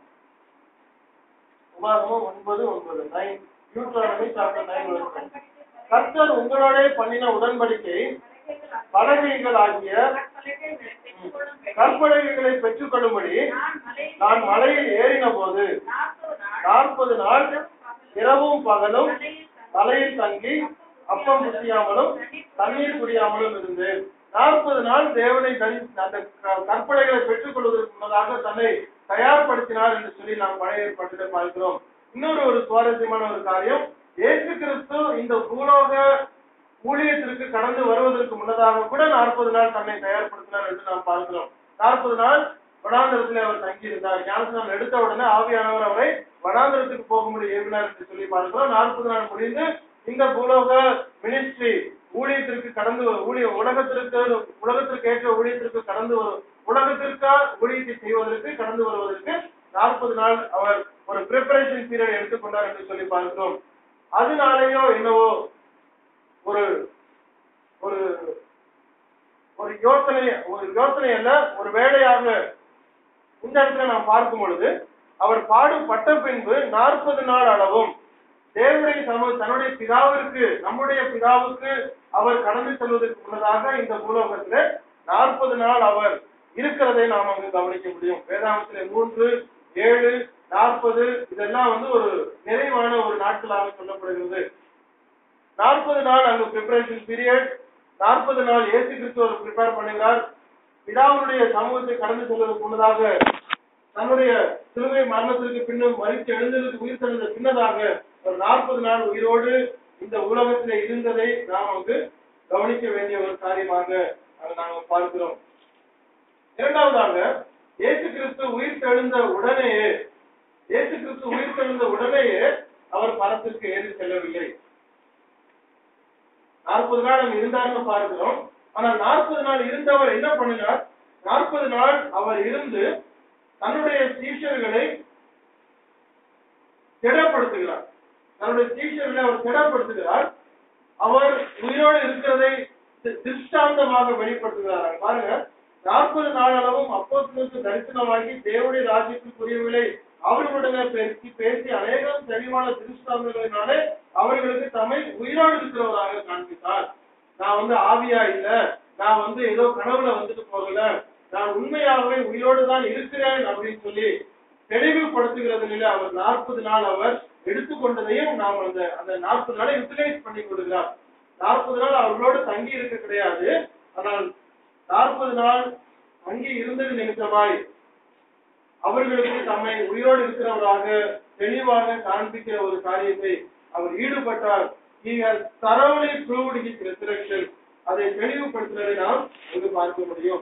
உபாகமும் ஒன்பது ஒன்பது நைன் நியூட்ரானமி சாப்டர் நைன் வருஷம் கர்த்தர் உங்களோட பண்ணின உடன்படிக்கை பலகைகள் ஆகிய கற்பலகைகளை பெற்றுக்கொள்ளும்படி நான் மலையில் ஏறின போது நாற்பது நாள் இரவும் பகலும் மலையில் தங்கி அப்பம் குடியாமலும் தண்ணீர் குடியாமலும் இருந்து நாற்பது நாள் தேவனை தரி அந்த க- கற்பனைகளை பெற்றுக் கொள்வதற்கு முன்னதாக தன்னை தயார்படுத்தினார் என்று சொல்லி நாம் பழைய ஏற்பாட்டில் பார்க்கிறோம் இன்னொரு ஒரு சுவாரஸ்யமான ஒரு காரியம் இயேசு கிறிஸ்து இந்த பூலோக ஊழியத்திற்கு கடந்து வருவதற்கு முன்னதாக கூட நாற்பது நாள் தன்னை தயார்படுத்தினார் என்று நாம் பார்க்கிறோம் நாற்பது நாள் வனாந்தரத்தில் அவர் தங்கியிருந்தார் ஞானஸ்நானம் எடுத்த உடனே ஆவியானவர் அவரை வனாந்தரத்துக்கு போகும்படி ஏவினார் என்று சொல்லி பார்க்கிறோம் நாற்பது நாள் முடிந்து இந்த பூலோக மினிஸ்ட்ரி ஊழியத்திற்கு கடந்து வரு- ஊழிய உலகத்திற்கு உலகத்திற்கு ஏற்ற ஊழியத்திற்கு கடந்து வரும் உலகத்திற்கா ஊழியத்தை செய்வதற்கு கடந்து வருவதற்கு நாற்பது நாள் அவர் ஒரு ப்ரிப்பரேஷன் பீரியட் எடுத்துக்கொண்டார் என்று சொல்லி பார்க்கிறோம் அதனாலேயோ என்னவோ ஒரு ஒரு ஒரு யோசனை ஒரு யோசனை அல்ல ஒரு வேலையாக இந்த இடத்துல நாம் பார்க்கும் பொழுது அவர் பாடுபட்ட பின்பு நாற்பது நாள் அளவும் தேவனுடைய சம தன்னுடைய பிதாவிற்கு நம்முடைய பிதாவுக்கு அவர் கடந்து செல்வதற்கு முன்னதாக இந்த பூலோகத்துல நாற்பது நாள் அவர் இருக்கிறதை நாம் அங்கு கவனிக்க முடியும் வேதாந்தத்திலே மூன்று ஏழு நாற்பது இதெல்லாம் வந்து ஒரு நிறைவான ஒரு நாட்களாக சொல்லப்படுகிறது நாற்பது நாள் அங்கு ப்ரிப்பரேஷன் பீரியட் நாற்பது நாள் இயேசு கிறிஸ்து அவர் ப்ரிப்பேர் பண்ணுகிறார் பிதாவுடைய சமூகத்தை கடந்து செல்வதற்கு முன்னதாக தன்னுடைய சிலுவை மரணத்திற்கு பின்னும் மறித்து எழுந்ததற்கு உயிர் தந்த பின்னதாக ஒரு நாற்பது நாள் உயிரோடு இந்த உலகத்தில் இருந்ததை நாம் அங்கு கவனிக்க வேண்டிய ஒரு காரியமாக அதை நாம் பார்க்கிறோம் இரண்டாவதாக இயேசு கிறிஸ்து உயிர் தெழுந்த உடனேயே இயேசு கிறிஸ்து உயிர் தெழுந்த உடனேயே அவர் பரத்திற்கு ஏறி செல்லவில்லை நாற்பது நாள் அங்க இருந்தார்னு பார்க்கிறோம் ஆனா நாற்பது நாள் இருந்தவர் என்ன பண்ணினார் நாற்பது நாள் அவர் இருந்து தன்னுடைய சீஷர்களை திடப்படுத்துகிறார் தன்னுடைய சீஷர்களை அவர் திடப்படுத்துகிறார் அவர் உயிரோடு இருக்கிறதை தி- திருஷ்டாந்தமாக வெளிப்படுத்துகிறார் பாருங்க நாற்பது நாள் அளவும் அப்போஸ்தலருக்கு தரிசனமாகி தேவனுடைய ராஜ்யத்துக்குரியவர்களை அவர்களுடைய பேசி பேசி அநேகம் தெளிவான திருஷ்டாந்தங்களினாலே அவர்களுக்கு தம்மை உயிரோடு இருக்கிறவராக காண்பித்தார் நான் வந்து ஆவியா இல்ல நான் வந்து ஏதோ கனவுல வந்துட்டு போகல நான் உண்மையாகவே உயிரோடு தான் இருக்கிறேன் அப்படின்னு சொல்லி தெளிவுபடுத்துகிறதுல அவர் நாற்பது நாள் அவர் எடுத்துக்கொண்டதையும் நாம் அந்த அந்த நாற்பது நாளை யூட்டிலைஸ் பண்ணி கொடுக்கிறார் நாற்பது நாள் அவர்களோடு தங்கி இருக்க கிடையாது ஆனால் நாற்பது நாள் தங்கி இருந்தது நிமித்தமாய் அவர்களுக்கு தம்மை உயிரோடு இருக்கிறவராக தெளிவாக காண்பிக்கிற ஒரு காரியத்தை அவர் ஈடுபட்டார் he has thoroughly proved his resurrection அதை தெளிவுபடுத்துவதை நாம் இங்கு பார்க்க முடியும்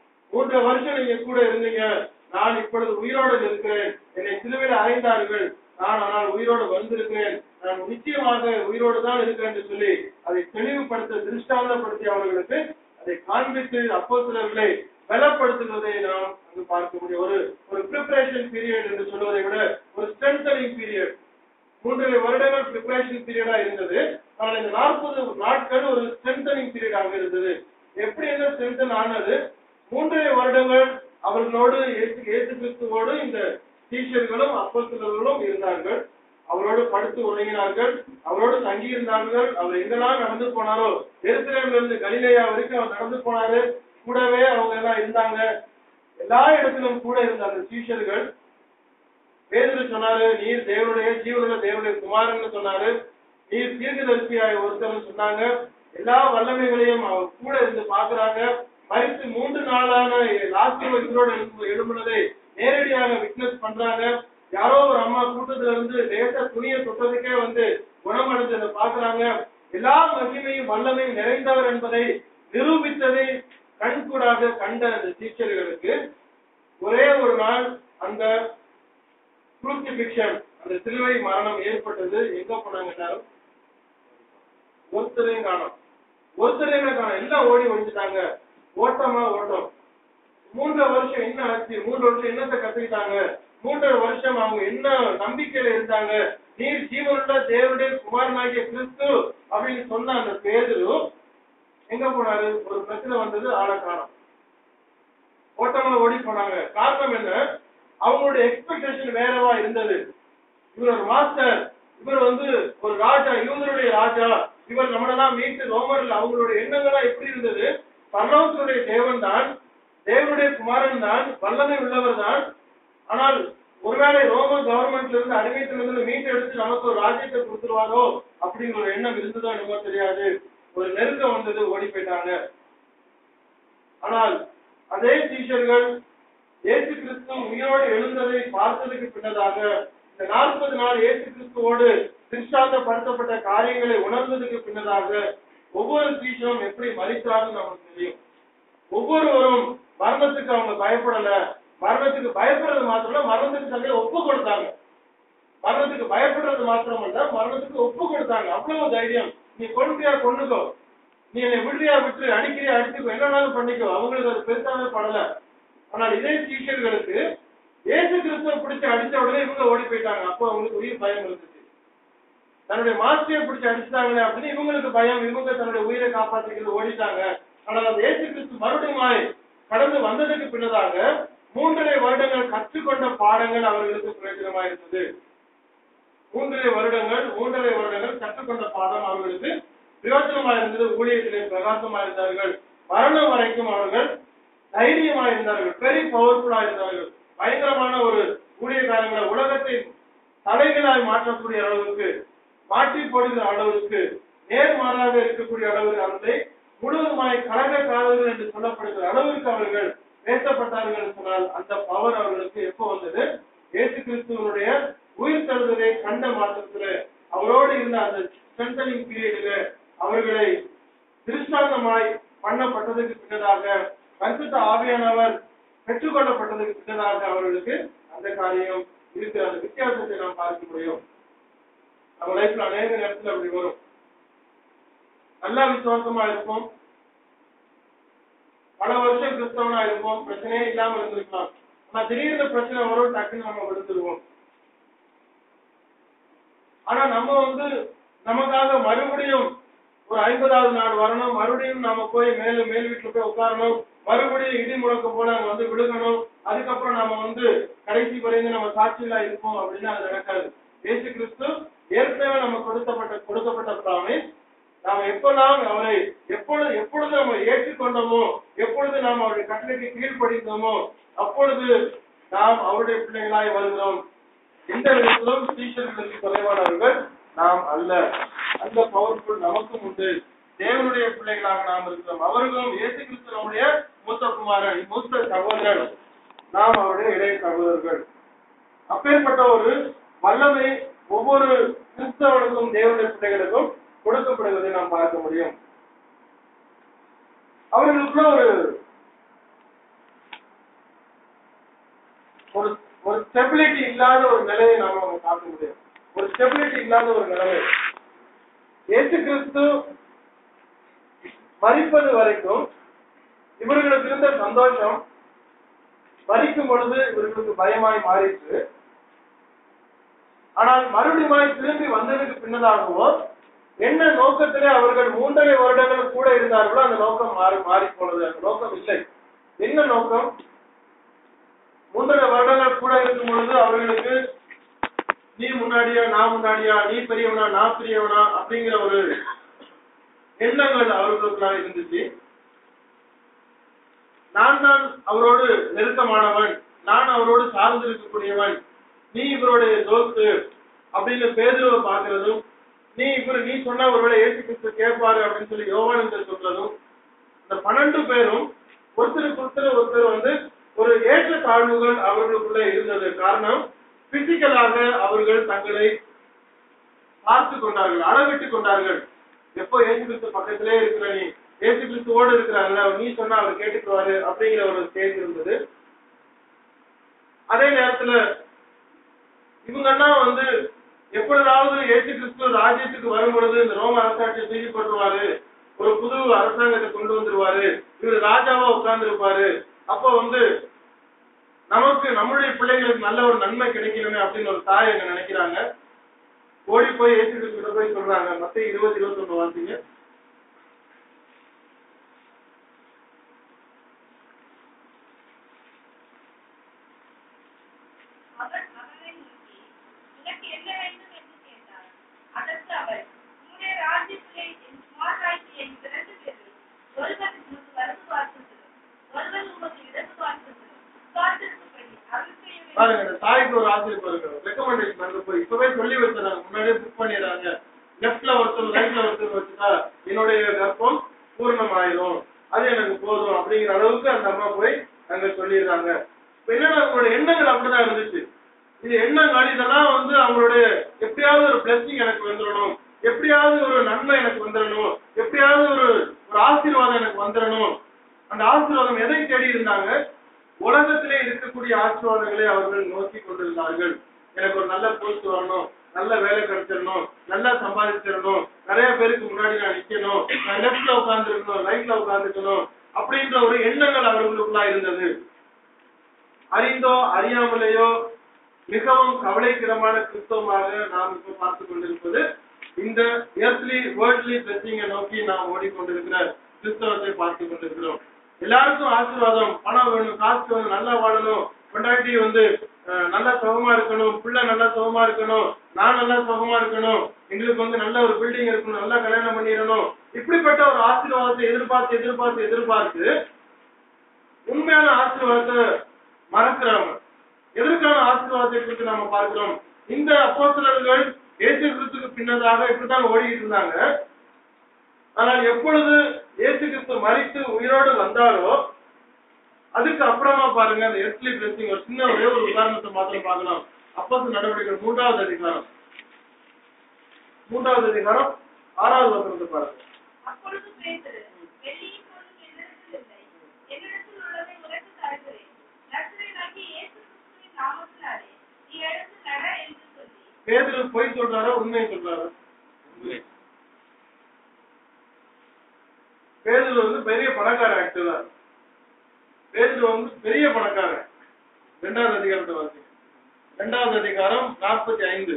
மூன்று வருஷம் நீங்க கூட இருந்தீங்க நான் இப்பொழுது உயிரோடு இருக்கிறேன் என்னை சிலுவையில் அறைந்தார்கள் நான் ஆனால் உயிரோடு வந்திருக்கிறேன் நான் நிச்சயமாக உயிரோடு தான் இருக்கிறேன் என்று சொல்லி அதை தெளிவுபடுத்த திருஷ்டாந்தப்படுத்தி அவர்களுக்கு அதை காண்பித்து அப்போஸ்தலர்களை பலப்படுத்துவதை நாம் அங்கு பார்க்க முடியும் ஒரு ஒரு ப்ரிப்பரேஷன் பீரியட் என்று சொல்வதை விட ஒரு ஸ்ட்ரென்தனிங் பீரியட் மூன்றரை வருடங்கள் ப்ரிப்பரேஷன் பீரியடா இருந்தது ஆனால் இந்த நாற்பது நாட்கள் ஒரு ஸ்ட்ரென்தனிங் பீரியடாக இருந்தது எப்படி என்ன ஸ்ட்ரென்தன் ஆனது மூன்றரை வருடங்கள் அவர்களோடு இயேசு இயேசு கிறிஸ்துவோடு இந்த டீச்சர்களும் அப்போஸ்தலர்களும் இருந்தார்கள் அவரோடு படுத்து உறங்கினார்கள் அவரோடு தங்கியிருந்தார்கள் அவர் எங்கெல்லாம் நடந்து போனாரோ எருசலேம்ல இருந்து கலிலேயா வரைக்கும் அவர் நடந்து போனாரு கூடவே அவங்க எல்லாம் இருந்தாங்க எல்லா இடத்திலும் கூட இருந்த அந்த சீஷர்கள் பேதுரு சொன்னாரு நீர் தேவனுடைய ஜீவனுள்ள தேவனுடைய குமாரன் சொன்னாரு நீர் தீர்க்கதரிசியாய் ஒருத்தர் சொன்னாங்க எல்லா வல்லமைகளையும் அவர் கூட இருந்து பாக்குறாங்க மறித்து மூன்று நாளான லாஸ்ட் வயசோட எழும்புனதை நேரடியாக விட்னஸ் பண்றாங்க யாரோ ஒரு அம்மா கூட்டத்துல இருந்து லேச துணியை தொட்டதுக்கே வந்து குணமடைஞ்சதை பாக்குறாங்க எல்லா மகிமையும் வல்லமையும் நிறைந்தவர் என்பதை நிரூபித்ததை கண்கூடாக கண்ட அந்த டீச்சர்களுக்கு ஒரே ஒரு நாள் அந்த குரூசிபிக்ஷன் அந்த சிலுவை மரணம் ஏற்பட்டது எங்க போனாங்க எல்லாரும் ஒருத்தரையும் காணோம் ஒருத்தரையும் காணோம் எல்லாம் ஓடி ஒழிஞ்சிட்டாங்க ஓட்டமா ஓட்டம் மூன்றரை வருஷம் என்ன ஆச்சு மூன்று வருஷம் என்னத்தை கத்துக்கிட்டாங்க மூன்றரை வருஷம் அவங்க என்ன நம்பிக்கையில இருந்தாங்க நீர் ஜீவனுள்ள தேவனுடைய குமாரனாகிய கிறிஸ்து அப்படின்னு சொன்ன அந்த பேதுரு எங்க போனாரு ஒரு பிரச்சனை வந்தது ஆளை காணோம் ஓட்டமா ஓடி போனாங்க காரணம் என்ன அவங்களுடைய எக்ஸ்பெக்டேஷன் வேறவா இருந்தது இவர் ஒரு மாஸ்டர் இவர் வந்து ஒரு ராஜா இவங்களுடைய ராஜா இவர் நம்மளெல்லாம் மீட்டு ரோமர்ல அவங்களுடைய எண்ணங்கள்லாம் எப்படி இருந்தது பரலோகத்தினுடைய தேவன் தான் தேவனுடைய குமாரன் தான் வல்லமை உள்ளவர் தான் ஆனால் ஒருவேளை ரோம கவர்மெண்ட்ல இருந்து அடிமைத்திலிருந்து மீட்டு எடுத்து நமக்கு ஒரு ராஜ்யத்தை கொடுத்துருவாரோ அப்படிங்கிற ஒரு எண்ணம் இருந்ததோ என்னமோ தெரியாது ஒரு நெருக்கம் வந்தது ஓடி போயிட்டாங்க ஆனால் அதே டீச்சர்கள் இயேசு கிறிஸ்து உயிரோடு எழுந்ததை பார்த்ததுக்கு பின்னதாக இந்த நாற்பது நாள் இயேசு கிறிஸ்துவோடு திருஷ்டாந்தப்படுத்தப்பட்ட காரியங்களை உணர்ந்ததுக்கு பின்னதாக ஒவ்வொரு டீச்சரும் எப்படி மறித்தாருன்னு நமக்கு தெரியும் ஒவ்வொருவரும் மரணத்துக்கு அவங்க பயப்படல மரணத்துக்கு பயப்படுறது மாத்திரம் இல்ல, மரணத்துக்கு தங்களை ஒப்பு கொடுத்தாங்க மரணத்துக்கு பயப்படுறது மாத்திரம் இல்ல மரணத்துக்கு ஒப்பு கொடுத்தாங்க அவ்வளவு தைரியம் நீ கொள்கையா கொண்டுக்கோ நீ என்னை விடுறியா விட்டு அடிக்கிறியா அடிச்சுக்கோ என்னன்னாலும் பண்ணிக்கோ அவங்களுக்கு அது பெருசாவே படல ஆனால் இதே டீச்சர்களுக்கு இயேசு கிறிஸ்துவ பிடிச்சு அடிச்ச உடனே இவங்க ஓடி போயிட்டாங்க அப்போ அவங்களுக்கு உயிர் பயம் இருந்துச்சு தன்னுடைய மாஸ்டரை பிடிச்சு அடிச்சிட்டாங்களே அப்படின்னு இவங்களுக்கு பயம் இவங்க தன்னுடைய உயிரை காப்பாற்றிக்கிறது ஓடிட்டாங்க ஆனால் அந்த இயேசு கிறிஸ்து மறுபடியும் கடந்து வந்ததுக்கு பின்னதாக மூன்றரை வருடங்கள் கற்றுக்கொண்ட பாடங்கள் அவர்களுக்கு பிரயோஜனமா இருந்தது மூன்றரை வருடங்கள் மூன்றரை வருடங்கள் கற்றுக்கொண்ட பாடம் அவர்களுக்கு பிரயோஜனமா இருந்தது ஊழியத்திலே பிரகாசமா இருந்தார்கள் மரணம் வரைக்கும் அவர்கள் தைரியமா இருந்தார்கள் வெரி பவர்ஃபுல்லா இருந்தார்கள் பயங்கரமான ஒரு ஊழியக்காரங்களை உலகத்தை தலைகளாய் மாற்றக்கூடிய அளவுக்கு மாற்றி போடுகிற அளவுக்கு நேர்மாறாக இருக்கக்கூடிய அளவுக்கு அவர்களை முழுவதுமாய் கலகக்காரர்கள் என்று சொல்லப்படுகிற அளவுக்கு அவர்கள் பேசப்பட்டார்கள் என்று சொன்னால் அந்த பவர் அவர்களுக்கு எப்போ வந்தது இயேசு கிறிஸ்துவனுடைய உயிர் தழுவதை கண்ட மாற்றத்துல அவரோடு இருந்த அந்த ஸ்ட்ரென்தனிங் பீரியடில் அவர்களை திருஷ்டாந்தமாய் பண்ணப்பட்டதுக்கு பின்னதாக பரிசுத்த ஆவியானவர் பெற்றுக்கொள்ளப்பட்டதுக்கு பின்னதாக அவர்களுக்கு அந்த காரியம் இருக்கிற அந்த வித்தியாசத்தை நாம் பார்க்க முடியும் நம்ம லைஃப்ல அநேக நேரத்துல அப்படி வரும் நல்லா விசுவாசமா இருப்போம் பல வருஷம் கிறிஸ்தவனா இருப்போம் பிரச்சனையே இல்லாம இருந்திருக்கலாம் ஆனா திடீர்னு பிரச்சனை வரும் டக்குன்னு நம்ம விழுந்துருவோம் ஆனா நம்ம வந்து நமக்காக மறுபடியும் ஒரு ஐம்பதாவது நாள் வரணும் மறுபடியும் நாம போய் மேல மேல் வீட்டுல போய் உட்காரணும் மறுபடியும் இடி முழக்கம் போல அங்க வந்து விழுகணும் அதுக்கப்புறம் நம்ம வந்து கடைசி வரைந்து நம்ம சாட்சிகளா இருப்போம் அப்படின்னு அது நடக்காது இயேசு கிறிஸ்து ஏற்கனவே நம்ம கொடுக்கப்பட்ட கொடுக்கப்பட்ட பிராமிஸ் நாம் எப்பெல்லாம் அவரை எப்பொழுது எப்பொழுது நம்ம ஏற்றுக்கொண்டோமோ எப்பொழுது நாம் அவருடைய கட்டளைக்கு கீழ்ப்படிந்தோமோ அப்பொழுது நாம் அவருடைய பிள்ளைகளாய் வருகிறோம் எந்த விதத்திலும் டீச்சர்களுக்கு குறைவானவர்கள் நாம் அல்ல அந்த பவர்ஃபுல் நமக்கும் உண்டு தேவனுடைய பிள்ளைகளாக நாம் இருக்கிறோம் அவர்களும் இயேசு கிறிஸ்து நம்முடைய மூத்த குமாரன் மூத்த சகோதரன் நாம் அவருடைய இளைய சகோதரர்கள் அப்பேற்பட்ட ஒரு வல்லமை ஒவ்வொரு கிறிஸ்தவனுக்கும் தேவனுடைய பிள்ளைகளுக்கும் கொடுக்கப்படுவதை நாம் பார்க்க முடியும் அவர்களுக்குள்ள ஒரு ஒரு ஒரு ஸ்டெபிலிட்டி இல்லாத ஒரு நிலையை நாம அவங்க பார்க்க முடியும் ஒரு ஸ்டெபிலிட்டி இல்லாத ஒரு நிலைமை இயேசு கிறிஸ்து மறிப்பது வரைக்கும் இவர்களுக்கு இருந்த சந்தோஷம் மறிக்கும் பொழுது இவர்களுக்கு பயமாய் மாறிற்று ஆனால் மறுபடியும் திரும்பி வந்ததுக்கு பின்னதாகவோ என்ன நோக்கத்திலே அவர்கள் மூன்றரை வருடங்கள் கூட இருந்தார்களோ அந்த நோக்கம் மாறி மாறி போனது அந்த நோக்கம் இல்லை என்ன நோக்கம் மூன்றரை வருடங்கள் கூட இருக்கும் பொழுது அவர்களுக்கு நீ முன்னாடியா நான் முன்னாடியா நீ பெரியவனா நான் பெரியவனா அப்படிங்கிற ஒரு எண்ணங்கள் அவர்களுக்குள்ளாக இருந்துச்சு நான் தான் அவரோடு நெருக்கமானவன் நான் அவரோடு சார்ந்து இருக்கக்கூடியவன் நீ இவருடைய தோத்து அப்படின்னு பேதுருவை பார்க்கிறதும் நீ இவர் நீ சொன்னா ஒருவேளை ஏசு கிறிஸ்து கேட்பாரு அப்படின்னு சொல்லி யோவானந்தர் சொல்றதும் இந்த பன்னெண்டு பேரும் ஒருத்தருக்கு ஒருத்தர் ஒருத்தர் வந்து ஒரு ஏற்ற தாழ்வுகள் அவர்களுக்குள்ள இருந்தது காரணம் பிசிக்கலாக அவர்கள் தங்களை பார்த்து கொண்டார்கள் அளவிட்டுக் கொண்டார்கள் எப்போ ஏசு கிறிஸ்து பக்கத்திலே இருக்கிற நீ ஏசு கிறிஸ்துவோடு இருக்கிறாங்கல்ல அவர் நீ சொன்னா அவர் கேட்டுக்குவாரு அப்படிங்கிற ஒரு ஸ்டேஜ் இருந்தது அதே நேரத்துல இவங்கன்னா வந்து எப்பொழுதாவது இயேசு கிறிஸ்து ராஜ்யத்துக்கு வரும் பொழுது இந்த ரோம அரசாட்சியை தூக்கி போட்டுருவாரு ஒரு புது அரசாங்கத்தை கொண்டு வந்துருவாரு இவர் ராஜாவா உட்கார்ந்து இருப்பாரு அப்போ வந்து நமக்கு நம்மளுடைய பிள்ளைங்களுக்கு நல்ல ஒரு நன்மை கிடைக்கணுமே அப்படின்னு ஒரு தாய் அங்க நினைக்கிறாங்க ஓடி போய் இயேசு கிறிஸ்து போய் சொல்றாங்க மத்த இருபது இருபத்தொன்னு வாசிங்க அவர் அவரை நோக்கி உனக்கு என்ன வேண்டும் என்று கேட்டார் அதற்கு அவர் உம்முடைய ராஜ்யத்திலே என் குமாரராகிய என் இரண்டு பேரில் ஒருவன் உமக்கு வலது பார்க்கின்றதும் ஒருவன் உமக்கு இடது பார்க்கின்றதும் உட்கார்ந்திருக்கும்படி அருள் செய்ய வேண்டும் பாருங்க இந்த தாய்க்கு ஒரு ஆசிரியர் பாருங்க ரெக்கமெண்டேஷன் அங்க போய் இப்பவே சொல்லி வச்சிடறாங்க முன்னாடியே புக் பண்ணிடுறாங்க லெஃப்ட்ல ஒருத்தர் ரைட்ல ஒருத்தர் வச்சுட்டா என்னுடைய கர்ப்பம் பூர்ணமாயிரும் அது எனக்கு போதும் அப்படிங்கிற அளவுக்கு அந்த அம்மா போய் அங்க சொல்லிடுறாங்க இப்ப என்னன்னா அவங்களுடைய எண்ணங்கள் அப்படிதான் இருந்துச்சு இது எண்ணங்கள் இதெல்லாம் வந்து அவங்களுடைய எப்படியாவது ஒரு பிளஸிங் எனக்கு வந்துடணும் எப்படியாவது ஒரு நன்மை எனக்கு வந்துடணும் எப்படியாவது ஒரு ஒரு ஆசீர்வாதம் எனக்கு வந்துடணும் அந்த ஆசீர்வாதம் எதை தேடி இருந்தாங்க உலகத்திலே இருக்கக்கூடிய ஆசீர்வாதங்களை அவர்கள் நோக்கி கொண்டிருந்தார்கள் எனக்கு ஒரு நல்ல போஸ்ட் வரணும் நல்ல வேலை கிடைச்சிடணும் நல்லா சம்பாதிச்சிடணும் நிறைய பேருக்கு முன்னாடி நான் நிக்கணும் நான் லெஃப்ட்ல உட்கார்ந்து இருக்கணும் ரைட்ல உட்கார்ந்துக்கணும் அப்படின்ற ஒரு எண்ணங்கள் அவர்களுக்குள்ளா இருந்தது அறிந்தோ அறியாமலேயோ மிகவும் கவலைக்கிடமான கிறிஸ்தவமாக நாம் இப்ப பார்த்து கொண்டிருப்பது இந்த எர்த்லி வேர்ல்ட்லி பிளஸிங்கை நோக்கி நாம் ஓடிக்கொண்டிருக்கிற கிறிஸ்தவத்தை பார்த்து கொண்டிருக்கிறோம் எல்லாருக்கும் ஆசீர்வாதம் பணம் வேணும் காசு வேணும் நல்லா வாழணும் கொண்டாட்டி வந்து அஹ், நல்லா சுகமா இருக்கணும் பிள்ளை நல்லா சுகமா இருக்கணும் நான் நல்லா சுகமா இருக்கணும் எங்களுக்கு வந்து நல்ல ஒரு பில்டிங் இருக்கணும் நல்லா கல்யாணம் பண்ணிடணும் இப்படிப்பட்ட ஒரு ஆசீர்வாதத்தை எதிர்பார்த்து எதிர்பார்த்து எதிர்பார்த்து உண்மையான ஆசீர்வாதத்தை மறக்கிறாங்க எதற்கான ஆசீர்வாதத்தை குறித்து நாம பார்க்கிறோம் இந்த அப்போஸ்தலர்கள் இயேசு கிறிஸ்துக்கு பின்னதாக இப்படித்தான் ஓடிட்டு இருந்தாங்க ஆனால் எப்பொழுது இயேசு கிறிஸ்து மறித்து உயிரோடு வந்தாரோ அதுக்கு அப்புறமா பாருங்க அந்த எர்த்லி பிளஸிங் ஒரு சின்ன ஒரே ஒரு உதாரணத்தை மாத்திரம் பார்க்கலாம் அப்போஸ் நடவடிக்கைகள் மூன்றாவது அதிகாரம் மூன்றாவது அதிகாரம் ஆறாவது வசனத்தை பாருங்க அப்பொழுது பேதுரு வெள்ளியும் பொருளும் என்னிடத்தில் இல்லை என்னிடத்தில் உள்ளதை உனக்கு தருகிறேன் நசரேயனாகிய இயேசு கிறிஸ்துவின் நாமத்தினாலே நீ எழுந்து நட என்று சொல்லி பேதுரு பொய் சொல்றாரா உண்மையை சொல்றாரா பேதுரு வந்து பெரிய பணக்காரன் ஆக்சுவலா பேதுரு வந்து பெரிய பணக்காரன் ரெண்டாவது அதிகாரத்தை வாசிங்க ரெண்டாவது அதிகாரம் நாற்பத்தி ஐந்து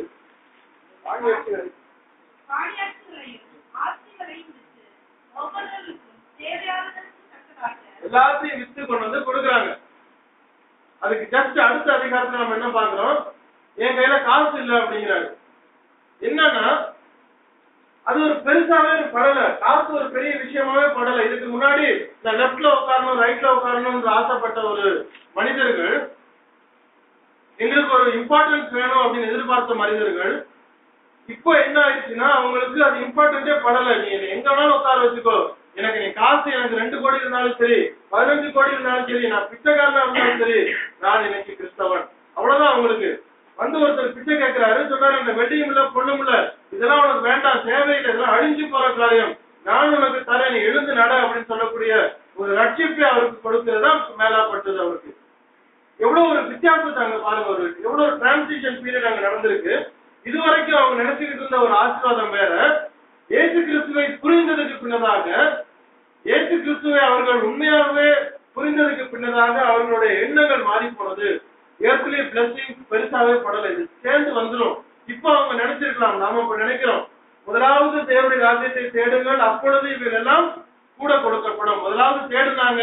காணியாட்சிகளையும் ஆஸ்திகளையும் விற்று ஒவ்வொருவருக்கும் தேவையானதற்கு தக்கதாக எல்லாத்தையும் வித்து கொண்டு வந்து கொடுக்குறாங்க அதுக்கு ஜஸ்ட் அடுத்த அதிகாரத்துல நம்ம என்ன பாக்குறோம் என் கையில காசு இல்ல அப்படிங்கிறாரு என்னன்னா அது ஒரு பெருசாவே எனக்கு படல காசு ஒரு பெரிய விஷயமாவே படல இதுக்கு முன்னாடி நான் லெப்ட்ல உட்காரணும் ரைட்ல உட்காரணும்னு ஆசைப்பட்ட ஒரு மனிதர்கள் எங்களுக்கு ஒரு இம்பார்ட்டன்ஸ் வேணும் அப்படின்னு எதிர்பார்த்த மனிதர்கள் இப்போ என்ன ஆயிடுச்சுன்னா அவங்களுக்கு அது இம்பார்ட்டன்டே படல நீ என்னை எங்க வேணாலும் உட்கார வச்சுக்கோ எனக்கு நீ காசு எனக்கு ரெண்டு கோடி இருந்தாலும் சரி பதினஞ்சு கோடி இருந்தாலும் சரி நான் பிச்சைக்காரனா இருந்தாலும் சரி நான் இன்னைக்கு கிறிஸ்தவன் அவ்வளவுதான் அவங்களுக்கு வந்து ஒருத்தர் பிச்சை கேட்கிறாரு சொன்னாரு இந்த வெட்டியும் இல்ல பொண்ணும் இல்ல இதெல்லாம் உனக்கு வேண்டாம் தேவையில்லை இதெல்லாம் அழிஞ்சு போற காரியம் நான் உனக்கு தரேன் நீ எழுந்து நட அப்படின்னு சொல்லக்கூடிய ஒரு ரட்சிப்பை அவருக்கு கொடுக்கிறதா மேலாப்பட்டது அவருக்கு எவ்வளவு ஒரு வித்தியாசத்தை அங்க பாருங்க ஒரு எவ்வளவு ஒரு டிரான்சிஷன் பீரியட் அங்க நடந்திருக்கு இதுவரைக்கும் அவங்க நினைச்சுக்கிட்டு இருந்த ஒரு ஆசீர்வாதம் வேற இயேசு கிறிஸ்துவை புரிந்ததுக்கு பின்னதாக இயேசு கிறிஸ்துவை அவர்கள் உண்மையாகவே புரிந்ததுக்கு பின்னதாக அவர்களுடைய எண்ணங்கள் மாறி போனது ஏற்கனவே பிளஸிங் பெருசாவே படல இது சேர்ந்து வந்துடும் இப்போ அவங்க நினைச்சிருக்கலாம் நாம இப்ப நினைக்கிறோம் முதலாவது தேவனுடைய ராஜ்யத்தை தேடுங்கள் அப்பொழுது இவைகள் எல்லாம் கூட கொடுக்கப்படும் முதலாவது தேடுனாங்க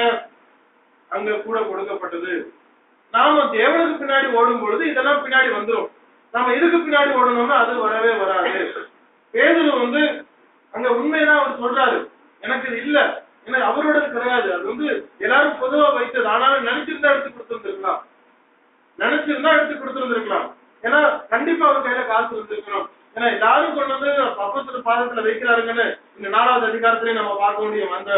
அங்க கூட கொடுக்கப்பட்டது நாம தேவனுக்கு பின்னாடி ஓடும் பொழுது இதெல்லாம் பின்னாடி வந்துரும் நாம இதுக்கு பின்னாடி ஓடணும்னா அது வரவே வராது பேதுரு வந்து அங்க உண்மைதான் அவர் சொல்றாரு எனக்கு இது இல்ல ஏன்னா அவரோடது கிடையாது அது வந்து எல்லாரும் பொதுவா வைத்தது ஆனாலும் நினைச்சிருந்தா எடுத்து கொடுத்துருந்துருக்கலாம் நினைச்சிருந்தா எடுத்து கொடுத்துருந்துருக்கலாம் ஏன்னா கண்டிப்பா அவர் கையில காசு இருந்திருக்கணும் ஏன்னா எல்லாரும் கொண்டு வந்து பப்பத்துல பாதத்துல வைக்கிறாருங்கன்னு இந்த நாலாவது அதிகாரத்திலே நம்ம பார்க்க முடியும் அந்த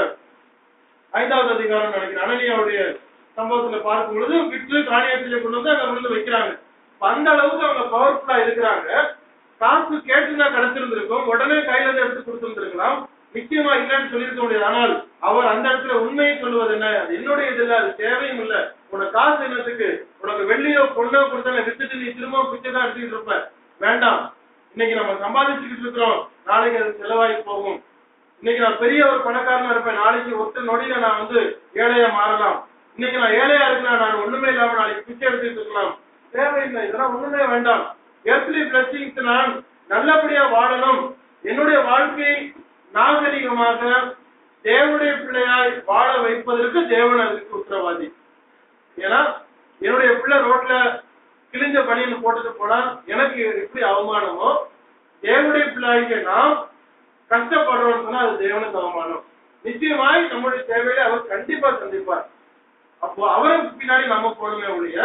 ஐந்தாவது அதிகாரம் நினைக்கிறேன் அனனியாவுடைய சம்பவத்துல பார்க்கும் பொழுது விற்று காணியாற்றில கொண்டு வந்து அங்க கொண்டு வந்து வைக்கிறாங்க அப்ப அந்த அளவுக்கு அவங்க பவர்ஃபுல்லா இருக்கிறாங்க காசு கேட்டுனா கிடைச்சிருந்திருக்கும் உடனே கையில இருந்து எடுத்து கொடுத்திருந்திருக்கலாம் நிச்சயமா இல்லைன்னு சொல்லியிருக்க முடியாது ஆனால் அவர் அந்த இடத்துல உண்மையை சொல்லுவது என்ன அது என்னுடைய இது இல்ல அது தேவையும் இல்ல உனக்கு காசு என்னத்துக்கு உனக்கு வெள்ளியோ பொண்ணோ கொடுத்தா வித்துட்டு நீ திரும்ப பிச்சை தான் எடுத்துக்கிட்டு இருப்ப வேண்டாம் இன்னைக்கு நம்ம சம்பாதிச்சுக்கிட்டு இருக்கிறோம் நாளைக்கு அது செலவாகி போகும் இன்னைக்கு நான் பெரிய ஒரு பணக்காரனா இருப்பேன் நாளைக்கு ஒத்த நொடியில நான் வந்து ஏழையா மாறலாம் இன்னைக்கு நான் ஏழையா இருக்கலாம் நான் ஒண்ணுமே இல்லாம நாளைக்கு பிச்சை எடுத்துட்டு இருக்கலாம் தேவையில்லை இதெல்லாம் ஒண்ணுமே வேண்டாம் எர்த்லி பிளஸிங்ஸ் நான் நல்லபடியா வாழணும் என்னுடைய வாழ்க்கை நாகரிகமாக தேவனுடைய பிள்ளையாய் வாழ வைப்பதற்கு தேவன் அதுக்கு உத்தரவாதி ஏன்னா என்னுடைய பிள்ளை ரோட்ல கிழிஞ்ச பணின்னு போட்டுட்டு போனா எனக்கு எப்படி அவமானமோ தேவனுடைய பிள்ளைக்கு நாம் கஷ்டப்படுறோம்னு சொன்னா அது தேவனுக்கு அவமானம் நிச்சயமாய் நம்முடைய தேவையை அவர் கண்டிப்பா சந்திப்பார் அப்போ அவருக்கு பின்னாடி நம்ம போகணுமே ஒழிய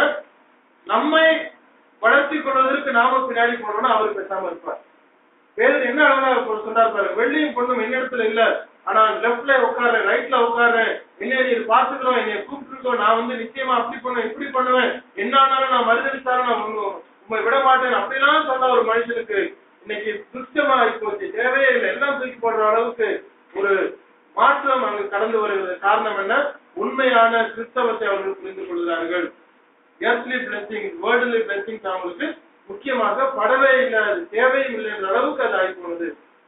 நம்மை வளர்த்தி கொள்வதற்கு நாம பின்னாடி போனோம்னா அவர் பேசாம இருப்பார் வேறு என்ன அழகா இப்ப சொன்னார் பாரு வெள்ளியும் பொண்ணும் என்னிடத்துல இல்ல ஆனா லெப்ட்ல உட்கார்றேன் ரைட்ல உட்கார்றேன் என்ன நீ பாத்துக்கிறோம் என்னைய கூப்பிட்டுருக்கோம் நான் வந்து நிச்சயமா அப்படி பண்ணுவேன் இப்படி பண்ணுவேன் என்ன ஆனாலும் நான் மறுதளித்தாலும் நான் உங்க- உங்களை விட மாட்டேன் அப்படிலாம் சொன்ன ஒரு மனுஷனுக்கு இன்னைக்கு துஷ்டமா போச்சு தேவையே இல்லை எல்லாம் தூக்கி போடுற அளவுக்கு ஒரு மாற்றம் அங்கு கடந்து வருகிறது காரணம் என்ன உண்மையான கிறிஸ்தவத்தை அவர்கள் புரிந்து கொள்கிறார்கள் எர்த்லி பிளஸிங் வேர்ல்ட்லி பிளஸிங் அவங்களுக்கு முக்கியமாக படவே இல்லை அது தேவையும் இல்லை என்ற அளவுக்கு அது ஆகி போனது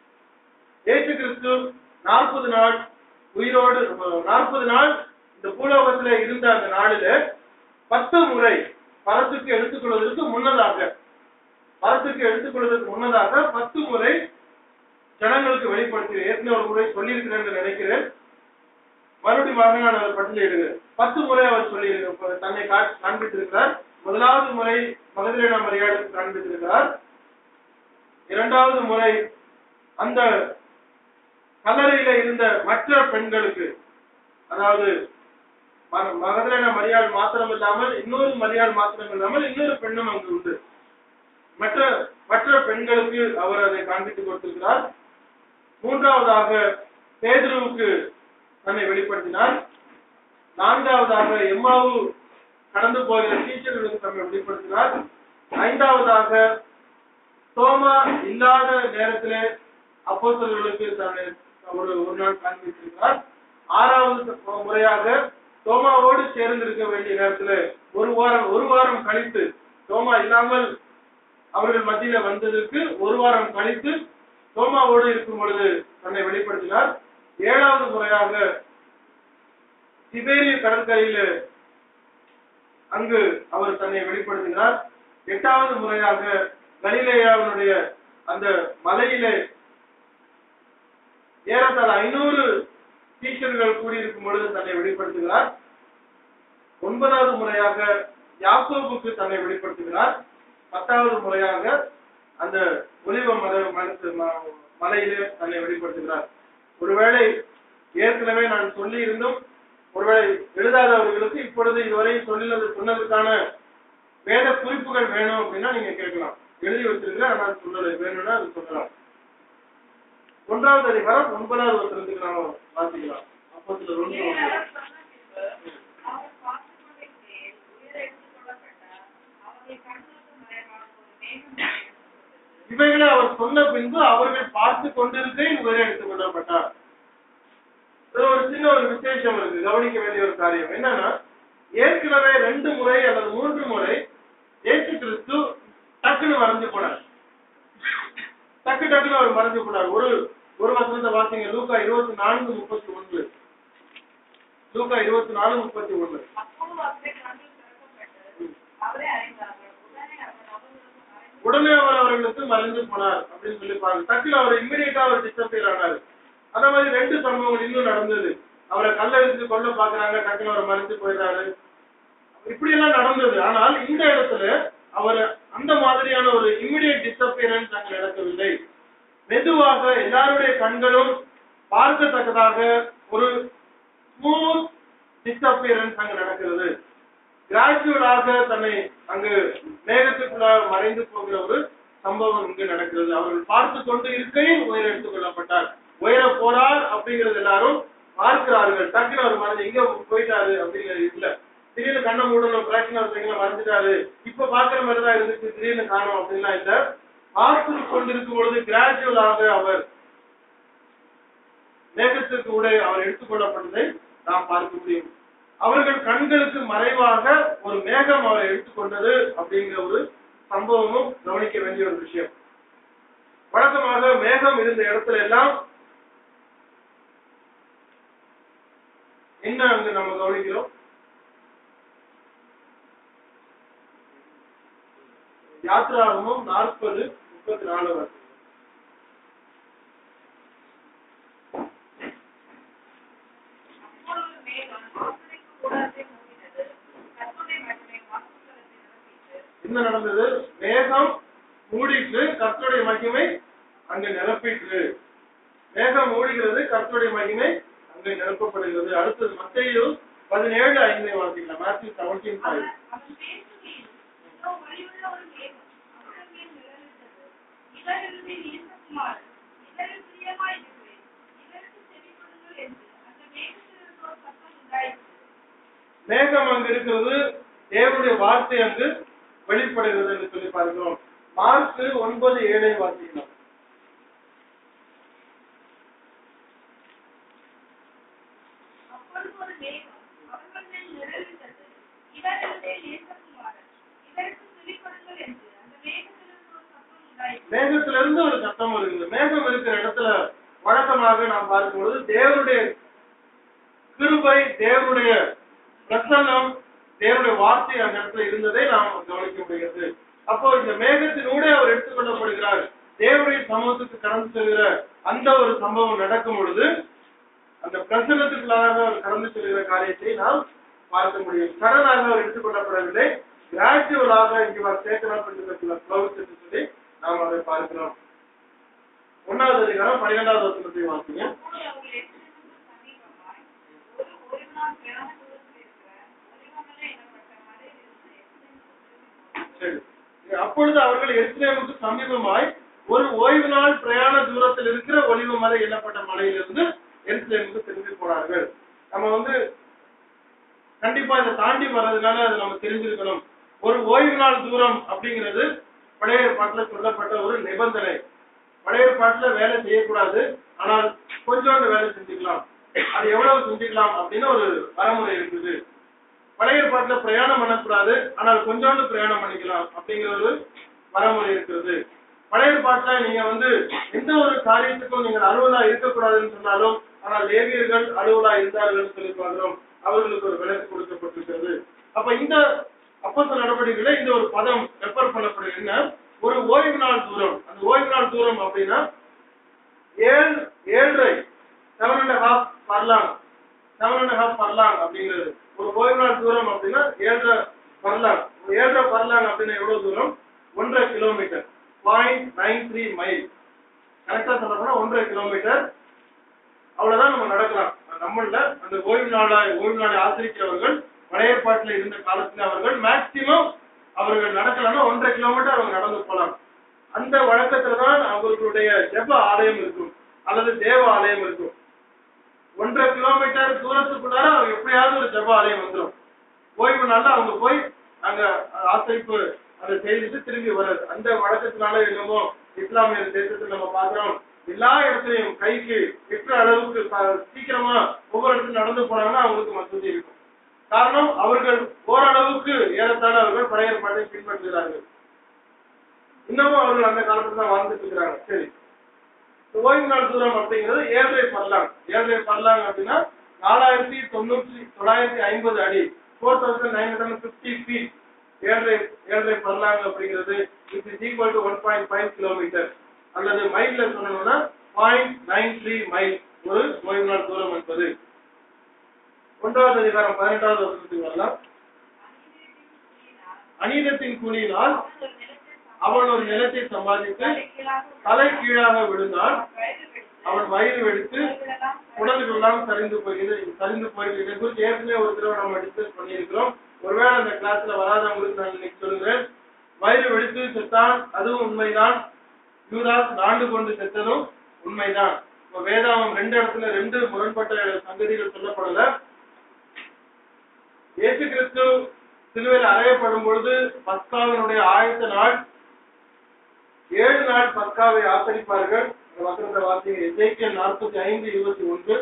ஏசு கிறிஸ்து நாற்பது நாள் உயிரோடு நாற்பது நாள் இந்த பூலோகத்துல இருந்த அந்த நாளில பத்து முறை பரத்துக்கு எடுத்துக்கொள்வதற்கு முன்னதாக பரத்துக்கு எடுத்துக்கொள்வதற்கு முன்னதாக பத்து முறை ஜனங்களுக்கு வெளிப்படுத்தி ஏற்கனவே ஒரு முறை சொல்லியிருக்கிறேன் என்று நினைக்கிறேன் மறுபடியும் நான் அதை பட்டியலிடுகிறேன் பத்து முறை அவர் சொல்லி தன்னை காட்சி காண்பித்திருக்கிறார் முதலாவது முறை மகதிரேனா மரியாதைக்கு காண்பித்திருக்கிறார் இரண்டாவது முறை அந்த கல்லறையில இருந்த மற்ற பெண்களுக்கு அதாவது ம- மகதலேனா மரியாள் மாத்திரம் இல்லாமல் இன்னொரு மரியாள் மாத்திரம் இல்லாமல் இன்னொரு பெண்ணும் அங்கு உண்டு மற்ற மற்ற பெண்களுக்கு அவர் அதை காண்பித்துக் கொடுத்திருக்கிறார் மூன்றாவதாக பேதுருவுக்கு தன்னை வெளிப்படுத்தினார் நான்காவதாக எம்மாவு கடந்து போகிற டீச்சர்களுக்கு தம்மை வெளிப்படுத்தினார் ஐந்தாவதாக தோமா இல்லாத நேரத்திலே அப்போஸ்தலர்களுக்கு தன்னை ஒரு ஒரு நாள் காண்பித்திருக்கிறார் ஆறாவது முறையாக தோமாவோடு சேர்ந்திருக்க வேண்டிய நேரத்துல ஒரு வாரம் ஒரு வாரம் கழித்து தோமா இல்லாமல் அவர்கள் மத்தியில வந்ததற்கு ஒரு வாரம் கழித்து தோமாவோடு இருக்கும் பொழுது தன்னை வெளிப்படுத்தினார் ஏழாவது முறையாக திபேரிய கடற்கரையில அங்கு அவர் தன்னை வெளிப்படுத்தினார் எட்டாவது முறையாக கலிலேயாவினுடைய அந்த மலையிலே ஏறத்தாழ ஐநூறு டீச்சர்கள் கூடியிருக்கும் பொழுது தன்னை வெளிப்படுத்துகிறார் ஒன்பதாவது முறையாக யாக்கோபுக்கு தன்னை வெளிப்படுத்துகிறார் பத்தாவது முறையாக அந்த ஒலிவ மத மனசு ம- மலையிலே தன்னை வெளிப்படுத்துகிறார் ஒருவேளை ஏற்கனவே நான் சொல்லி இருந்தும் ஒருவேளை எழுதாதவர்களுக்கு இப்பொழுது இதுவரை சொல்லினது சொன்னதுக்கான வேத குறிப்புகள் வேணும் அப்படின்னா நீங்க கேட்கலாம் எழுதி வச்சிருங்க ஆனால் சொல்லலை வேணும்னா அது சொல்லலாம் ஒன்றாவது அதிகாரம் ஒன்பதாவது வசனத்துக்கு நாம வாசிக்கலாம் அப்போ சில ஒன்று ஒன்று ஏழாவது சொன்ன பின்பு, அவர் பார்த்துக் கொண்டிருக்கையில் உயிர் எடுத்துக் கொள்ளப்பட்டார். அவருடைய கண்களுக்கு மறைவாக ஒரு மேகம் மறைக்கப்பட்டது. இவைகளை அவர் சொன்ன பின்பு அவர்கள் பார்த்து கொண்டிருக்கையில் உயிரை எடுத்துக் கொள்ளப்பட்டார் இது ஒரு சின்ன ஒரு விசேஷம் இருக்கு கவனிக்க வேண்டிய ஒரு காரியம் என்னன்னா ஏற்கனவே ரெண்டு முறை அல்லது மூன்று முறை இயேசு கிறிஸ்து டக்குன்னு மறைஞ்சு போனார் டக்கு டக்குன்னு அவர் மறைஞ்சு போனார் ஒரு ஒரு வசனத்தை வாசிங்க லூக்கா இருபத்தி நான்கு முப்பத்தி ஒன்று லூக்கா இருபத்தி நாலு முப்பத்தி ஒன்று அப்போது அவருடைய கண்கள் திறக்கப்பட்டு அவரை அறிந்தார்கள் உடனே அவர் அவர்களுக்கு மறைந்து உடனே அவர் அவர்களுக்கு மறைந்து போனார் அப்படின்னு சொல்லி பாருங்க டக்குனு அவர் இம்மிடியட்டா அவர் டிஸ்டர்பியர் ஆனார் அந்த மாதிரி ரெண்டு சம்பவங்கள் இன்னும் நடந்தது அவரை கல்லெடுத்து கொல்ல பாக்குறாங்க டக்குனு அவர் மறைஞ்சு போயிடுறாரு இப்படி எல்லாம் நடந்தது ஆனால் இந்த இடத்துல அவர் அந்த மாதிரியான ஒரு இம்மிடியட் டிஸ்அப்பியரன்ஸ் அங்க நடக்கவில்லை மெதுவாக எல்லாருடைய கண்களும் பார்க்கத்தக்கதாக ஒரு ஸ்மூத் டிஸ்அப்பியரன்ஸ் அங்க நடக்கிறது கிராஜுவலாக தன்னை அங்கு மேகத்துக்குள்ளாக மறைந்து போகிற ஒரு சம்பவம் இங்கு நடக்கிறது அவர்கள் பார்த்து கொண்டு இருக்கையில் உயர எடுத்துக் கொள்ளப்பட்டார் உயர போறார் அப்படிங்கிறது எல்லாரும் பார்க்கிறார்கள் டக்குனு அவர் மறைஞ்சு எங்க போயிட்டாரு அப்படிங்கிறது இல்ல திடீர்னு கண்ணை மூடணும் பிராக்டினல் செகண்ட்ல மறைஞ்சிட்டாரு இப்ப பாக்குற மாதிரி தான் இருந்துச்சு திடீர்னு காணும் அப்படின்லாம் இல்ல பார்த்து கொண்டிருக்கும் பொழுது கிராஜுவலாக அவர் மேகத்திற்கு கூட அவர் எடுத்துக்கொள்ளப்பட்டதை நாம் பார்க்க முடியும் அவர்கள் கண்களுக்கு மறைவாக ஒரு மேகம் அவரை எடுத்துக்கொண்டது அப்படிங்கிற ஒரு சம்பவமும் கவனிக்க வேண்டிய ஒரு விஷயம் வழக்கமாக மேகம் இருந்த இடத்துல எல்லாம் என்ன அங்கு நம்ம கவனிக்கிறோம் யாத்ராகமும் நாற்பது முப்பத்தி நாலு வருஷம் அப்பொழுது மேகம் ஆசனைக்கு கூடாரத்தை மூடினது கற்பனை மட்டுமே வாக்குத்தலத்தை நிரப்பிட்டு என்ன நடந்தது மேகம் மூடிட்டு கர்த்தருடைய மகிமை அங்கு நிரப்பிட்டு மேகம் மூடுகிறது கர்த்தருடைய மகிமை அங்கு நிரப்பப்படுகிறது அடுத்தது மத்தேயு பதினேழு ஐந்தை வாசிக்கலாம் மேத்யூ செவன்டீன் ஃபைவ் அவன் அவன் பேசுகையில் இதோ வழியுள்ள ஒரு மேகம் அவர்கள் மேல் நிழலிட்டது இவரிலிருந்து ஈசகுமாரன் இவரில் பிரியமாய் இருக்கிறேன் இவருக்கு செவி கொடுங்கள் என்று அந்த மேகத்திலிருந்து ஒரு சத்தம் உண்டாயிற்று மேகம் அங்கு இருக்கிறது தேவனுடைய வார்த்தை அங்கு வெளிப்படுகிறது என்று சொல்லி பார்க்கிறோம் மார்க்கு ஒன்பது ஏழை வாசிக்கலாம் அப்பொழுது ஒரு மேகம் அவர்கள் மேல் நிழலிட்டது இவரிலிருந்து ஈசகுமாரன் இவருக்கு செவி கொடுங்கள் என்று அந்த மேகத்திலிருந்து ஒரு சத்தம் உண்டாயிற்று மேகத்திலிருந்து ஒரு சத்தம் வருகிறது மேகம் இருக்கிற இடத்துல வழக்கமாக நாம் பார்க்கும்பொழுது தேவனுடைய கிருபை தேவனுடைய பிரசன்னம் தேவனுடைய வார்த்தை அந்த இடத்துல இருந்ததை நாம் கவனிக்க முடிகிறது அப்போ இந்த மேகத்தினூடே அவர் எடுத்துக்கொள்ளப்படுகிறார் தேவனுடைய சமூகத்துக்கு கடந்து செல்கிற அந்த ஒரு சம்பவம் நடக்கும் பொழுது அந்த பிரசன்னத்துக்குள்ளாக அவர் கடந்து செல்கிற காரியத்தை நாம் பார்க்க முடியும் சடனாக அவர் எடுத்துக்கொள்ளப்படவில்லை கிராஜுவலாக இங்கு அவர் சேர்க்கப்பட்டிருக்கிற கிளவுஸ் என்று சொல்லி நாம் அதை பார்க்கிறோம் ஒன்னாவது அதிகாரம் பன்னிரெண்டாவது வசனத்தை வாசிங்க அப்பொழுது அவர்கள் எருசலேமுக்கு சமீபமாய் ஒரு ஒரு நாள் பிரயாண தூரத்தில் இருக்கிற ஒலிவமலை எனப்பட்ட மலையிலிருந்து எருசலேமுக்கு திரும்பிப் போனார்கள். சரி அப்பொழுது அவர்கள் எருசலேமுக்கு சமீபமாய் ஒரு ஓய்வு நாள் பிரயாண தூரத்தில் இருக்கிற ஒலிவு மலை எண்ணப்பட்ட மலையிலிருந்து எருசலேமுக்கு திரும்பி போனார்கள் நம்ம வந்து கண்டிப்பா இதை தாண்டி வர்றதுனால அது நம்ம தெரிஞ்சிருக்கணும் ஒரு ஓய்வு நாள் தூரம் அப்படிங்கிறது பழைய ஏற்பாட்டுல சொல்லப்பட்ட ஒரு நிபந்தனை பழைய ஏற்பாட்டுல வேலை செய்யக்கூடாது ஆனால் கொஞ்சோண்டு வேலை செஞ்சுக்கலாம் அது எவ்வளவு செஞ்சுக்கலாம் அப்படின்னு ஒரு வரமுறை இருக்குது பழைய ஏற்பாட்டுல பிரயாணம் பண்ணக்கூடாது ஆனால் கொஞ்சோண்டு பிரயாணம் பண்ணிக்கலாம் அப்படிங்கிற ஒரு வரமுறை இருக்கிறது பழைய ஏற்பாட்டுல நீங்க வந்து எந்த ஒரு காரியத்துக்கும் நீங்கள் அலுவலா இருக்கக்கூடாதுன்னு சொன்னாலும் ஆனால் லேவியர்கள் அலுவலா இருந்தார்கள் சொல்லி பார்க்கிறோம் அவர்களுக்கு ஒரு விலக்கு கொடுக்கப்பட்டிருக்கிறது அப்ப இந்த அப்போஸ்தல நடவடிக்கையில இந்த ஒரு பதம் ரெஃபர் பண்ணப்படுகிறது என்ன ஒரு ஓய்வு நாள் தூரம் அந்த ஓய்வு நாள் தூரம் அப்படின்னா ஏழு ஏழரை seven and half furlong seven and half furlong அப்படிங்கிறது ஒரு ஓய்வு நாள் தூரம் அப்படின்னா ஏழரை பர்லாங் ஒரு ஏழரை பர்லாங் அப்படின்னா எவ்வளவு தூரம் ஒன்றரை kilometre point nine three mile கரெக்டா சொல்ல போனா ஒன்றரை கிலோமீட்டர் அவ்வளவுதான் நம்ம நடக்கலாம் நம்மள அந்த ஓய்வு நாளாய் ஓய்வு நாளை ஆசிரிக்கிறவர்கள் பழைய ஏற்பாட்டில் இருந்த காலத்துல அவர்கள் மேக்சிமம் அவர்கள் நடக்கலன்னா ஒன்றரை கிலோமீட்டர் அவங்க நடந்து போலாம் அந்த வழக்கத்துல தான் அவர்களுடைய ஜெப ஆலயம் இருக்கும் அல்லது தேவ ஆலயம் இருக்கும் ஒன்றரை கிலோமீட்டர் தூரத்துக்குள்ளார அவங்க எப்படியாவது ஒரு ஜெப ஆலயம் வந்துடும் ஓய்வு நாள்ல அவங்க போய் அங்க ஆசரிப்பு அதை செய்துட்டு திரும்பி வர்றது அந்த வழக்கத்தினால என்னமோ இஸ்லாமிய தேசத்துல நம்ம பார்க்கிறோம் எல்லா இடத்துலயும் கைக்கு எட்டுற அளவுக்கு ச- சீக்கிரமா ஒவ்வொரு இடத்துல நடந்து போனாங்கன்னா அவங்களுக்கு மசூதி இருக்கும் காரணம் அவர்கள் ஓரளவுக்கு ஏறத்தாழ அவர்கள் பழைய ஏற்பாட்டை பின்பற்றுகிறார்கள் இன்னமும் அவர்கள் அந்த காலத்துல தான் வாழ்ந்துட்டு இருக்கிறாங்க சரி ஓய்வு நாள் தூரம் அப்படிங்கிறது ஏழரை பர்லாங் ஏழரை பர்லாங் அப்படின்னா நாலாயிரத்தி தொண்ணூற்றி தொள்ளாயிரத்தி ஐம்பது அடி four thousand nine hundred fifty feet ஏழரை ஏழரை பர்லாங் அப்படிங்கிறது it is equal to one point five kilometre அல்லது மைல்ல சொல்லணும்னா பாயிண்ட் நைன் த்ரீ மைல் ஒரு ஓய்வு நாள் தூரம் என்பது ஒன்றாவது அதிகாரம் பதினெட்டாவது வருஷத்துக்கு வரலாம் அநீதத்தின் கூலியினால் அவன் ஒரு நிலத்தை சம்பாதித்து தலை கீழாக விழுந்தான் அவன் வயிறு வெடித்து உடல்கள் எல்லாம் சரிந்து போகிறது சரிந்து போகிறது இதை குறித்து ஏற்கனவே ஒரு தடவை நம்ம டிஸ்கஸ் பண்ணியிருக்கிறோம் ஒருவேளை அந்த கிளாஸ்ல வராதவங்களுக்கு நான் இன்னைக்கு சொல்லுகிறேன் வயிறு வெடித்து செத்தான் அதுவும் உண்மைதான் யூதாஸ் நாண்டு கொண்டு செத்ததும் உண்மைதான் இப்ப வேதாமம் ரெண்டு இடத்துல ரெண்டு முரண்பட்ட சங்கதிகள் சொல்லப்படல இயேசு கிறிஸ்து சிலுவையில் அறையப்படும் பொழுது பஸ்காவினுடைய ஆயத்த நாள் ஏழு நாள் பஸ்காவை ஆசரிப்பார்கள் இந்த வசனத்தை வாசிங்க எசேக்கியல் நாற்பத்தி ஐந்து இருபத்தி ஒன்று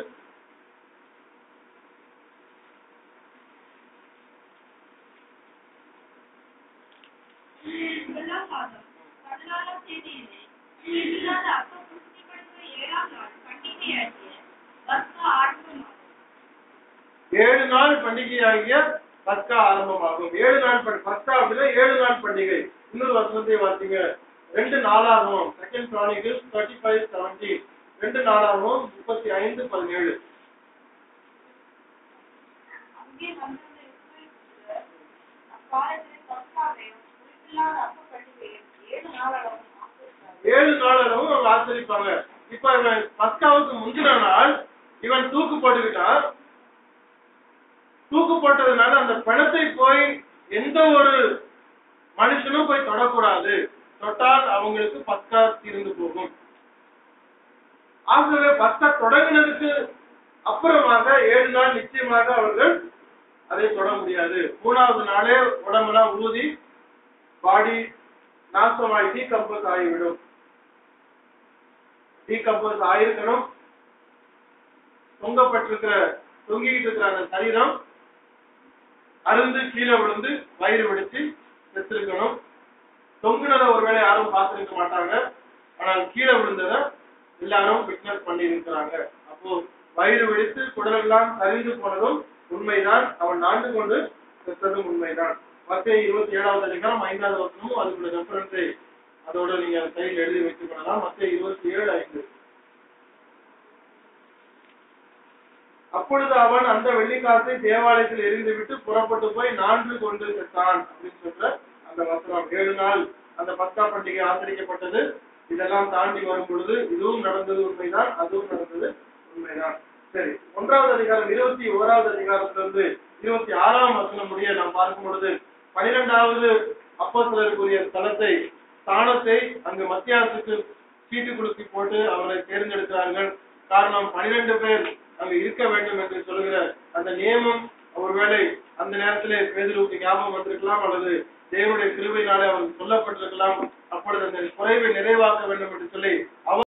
முதலாம் மாதம் பதினாலாம் தேதியிலே இல்லாத அப்பம் புதுப்பிக்கப்படுகிற ஏழாம் நாள் பண்டிகையாகிய பஸ்கா ஆரம்பமாகும் ஏழு நாள் பண்டிகையாகிய பஸ்கா ஆரம்பமாகும் ஏழு நாள் பண்டி- பஸ்கா அப்படின்னா ஏழு நாள் பண்டிகை இன்னொரு வசனத்தை வாசிங்க ரெண்டு நாளாகவும் second chronicle thirty five seventy ரெண்டு நாளாகவும் முப்பத்தி ஐந்து பதினேழு அங்கே வந்தவர்கள் இஸ்ரவேல் அக்காலத்திலே பஸ்காவையும் புளிப்பில்லாத அப்ப பண்டிகையும் ஏழு நாளளவும் ஆசரித்தார்கள். ஏழு நாளாகவும் அவங்க ஆச்சரிப்பாங்க இப்ப இவன் பஸ்காவுக்கு முந்தின நாள் இவன் தூக்கு போட்டுக்கிட்டான் தூக்கு போட்டதுனால அந்த பணத்தை போய் எந்த ஒரு மனுஷனும் போய் தொடக்கூடாது தொட்டால் அவங்களுக்கு பஸ்கா தீர்ந்து போகும் ஆகவே பஸ்கா தொடங்கினதுக்கு அப்புறமாக ஏழு நாள் நிச்சயமாக அவர்கள் அதை தொட முடியாது மூணாவது நாளே உடம்பெல்லாம் ஊதி பாடி நாசமாய் டீகம்போஸ் ஆகிவிடும் டீகம்போஸ் ஆயிருக்கணும் தொங்கப்பட்டிருக்கிற தொங்கிக்கிட்டு இருக்கிற அந்த சரீரம் அருந்து கீழே விழுந்து வயிறு வெடிச்சு செத்துருக்கணும் தொங்குனதை ஒருவேளை யாரும் பார்த்திருக்க மாட்டாங்க ஆனால் கீழே விழுந்ததை எல்லாரும் விட்னஸ் பண்ணி இருக்கிறாங்க அப்போ வயிறு வெடித்து குடலெல்லாம் சரிந்து போனதும் உண்மைதான் அவன் நாண்டு கொண்டு செத்ததும் உண்மைதான் மத்திய இருபத்தி ஏழாவது அதிகாரம் ஐந்தாவது வருஷமும் அதுக்குள்ள ரெஃபரன்ஸை அதோட நீங்க சைடில் எழுதி வைத்துக் கொள்ளலாம் மத்திய இருபத்தி ஏழு ஐந்து அப்பொழுது அவன் அந்த வெள்ளிக்காசை தேவாலயத்தில் எரிந்துவிட்டு புறப்பட்டு போய் நான்கு கொண்டு செத்தான் அப்படின்னு சொல்ற அந்த வசனம் ஏழு நாள் அந்த பஸ்கா பண்டிகை ஆதரிக்கப்பட்டது இதெல்லாம் தாண்டி வரும் பொழுது இதுவும் நடந்தது உண்மைதான் அதுவும் நடந்தது உண்மைதான் சரி ஒன்றாவது அதிகாரம் இருபத்தி ஓராவது அதிகாரத்திலிருந்து இருபத்தி ஆறாம் வசனம் முடிய நாம் பார்க்கும் பொழுது பனிரெண்டாவது அப்போஸ்தலருக்குரிய ஸ்தலத்தை ஸ்தானத்தை அங்கு மத்தியாசுக்கு சீட்டு குலுக்கி போட்டு அவரை தேர்ந்தெடுக்கிறார்கள் காரணம் பனிரெண்டு பேர் அங்கு இருக்க வேண்டும் என்று சொல்லுகிற அந்த நியமம் ஒருவேளை அந்த நேரத்திலே பேதுருவுக்கு ஞாபகம் வந்திருக்கலாம் அல்லது தேவனுடைய கிருபையினாலே அவருக்கு சொல்லப்பட்டிருக்கலாம் அப்பொழுது அந்த குறைவை நிறைவாக்க வேண்டும் என்று சொல்லி அவர்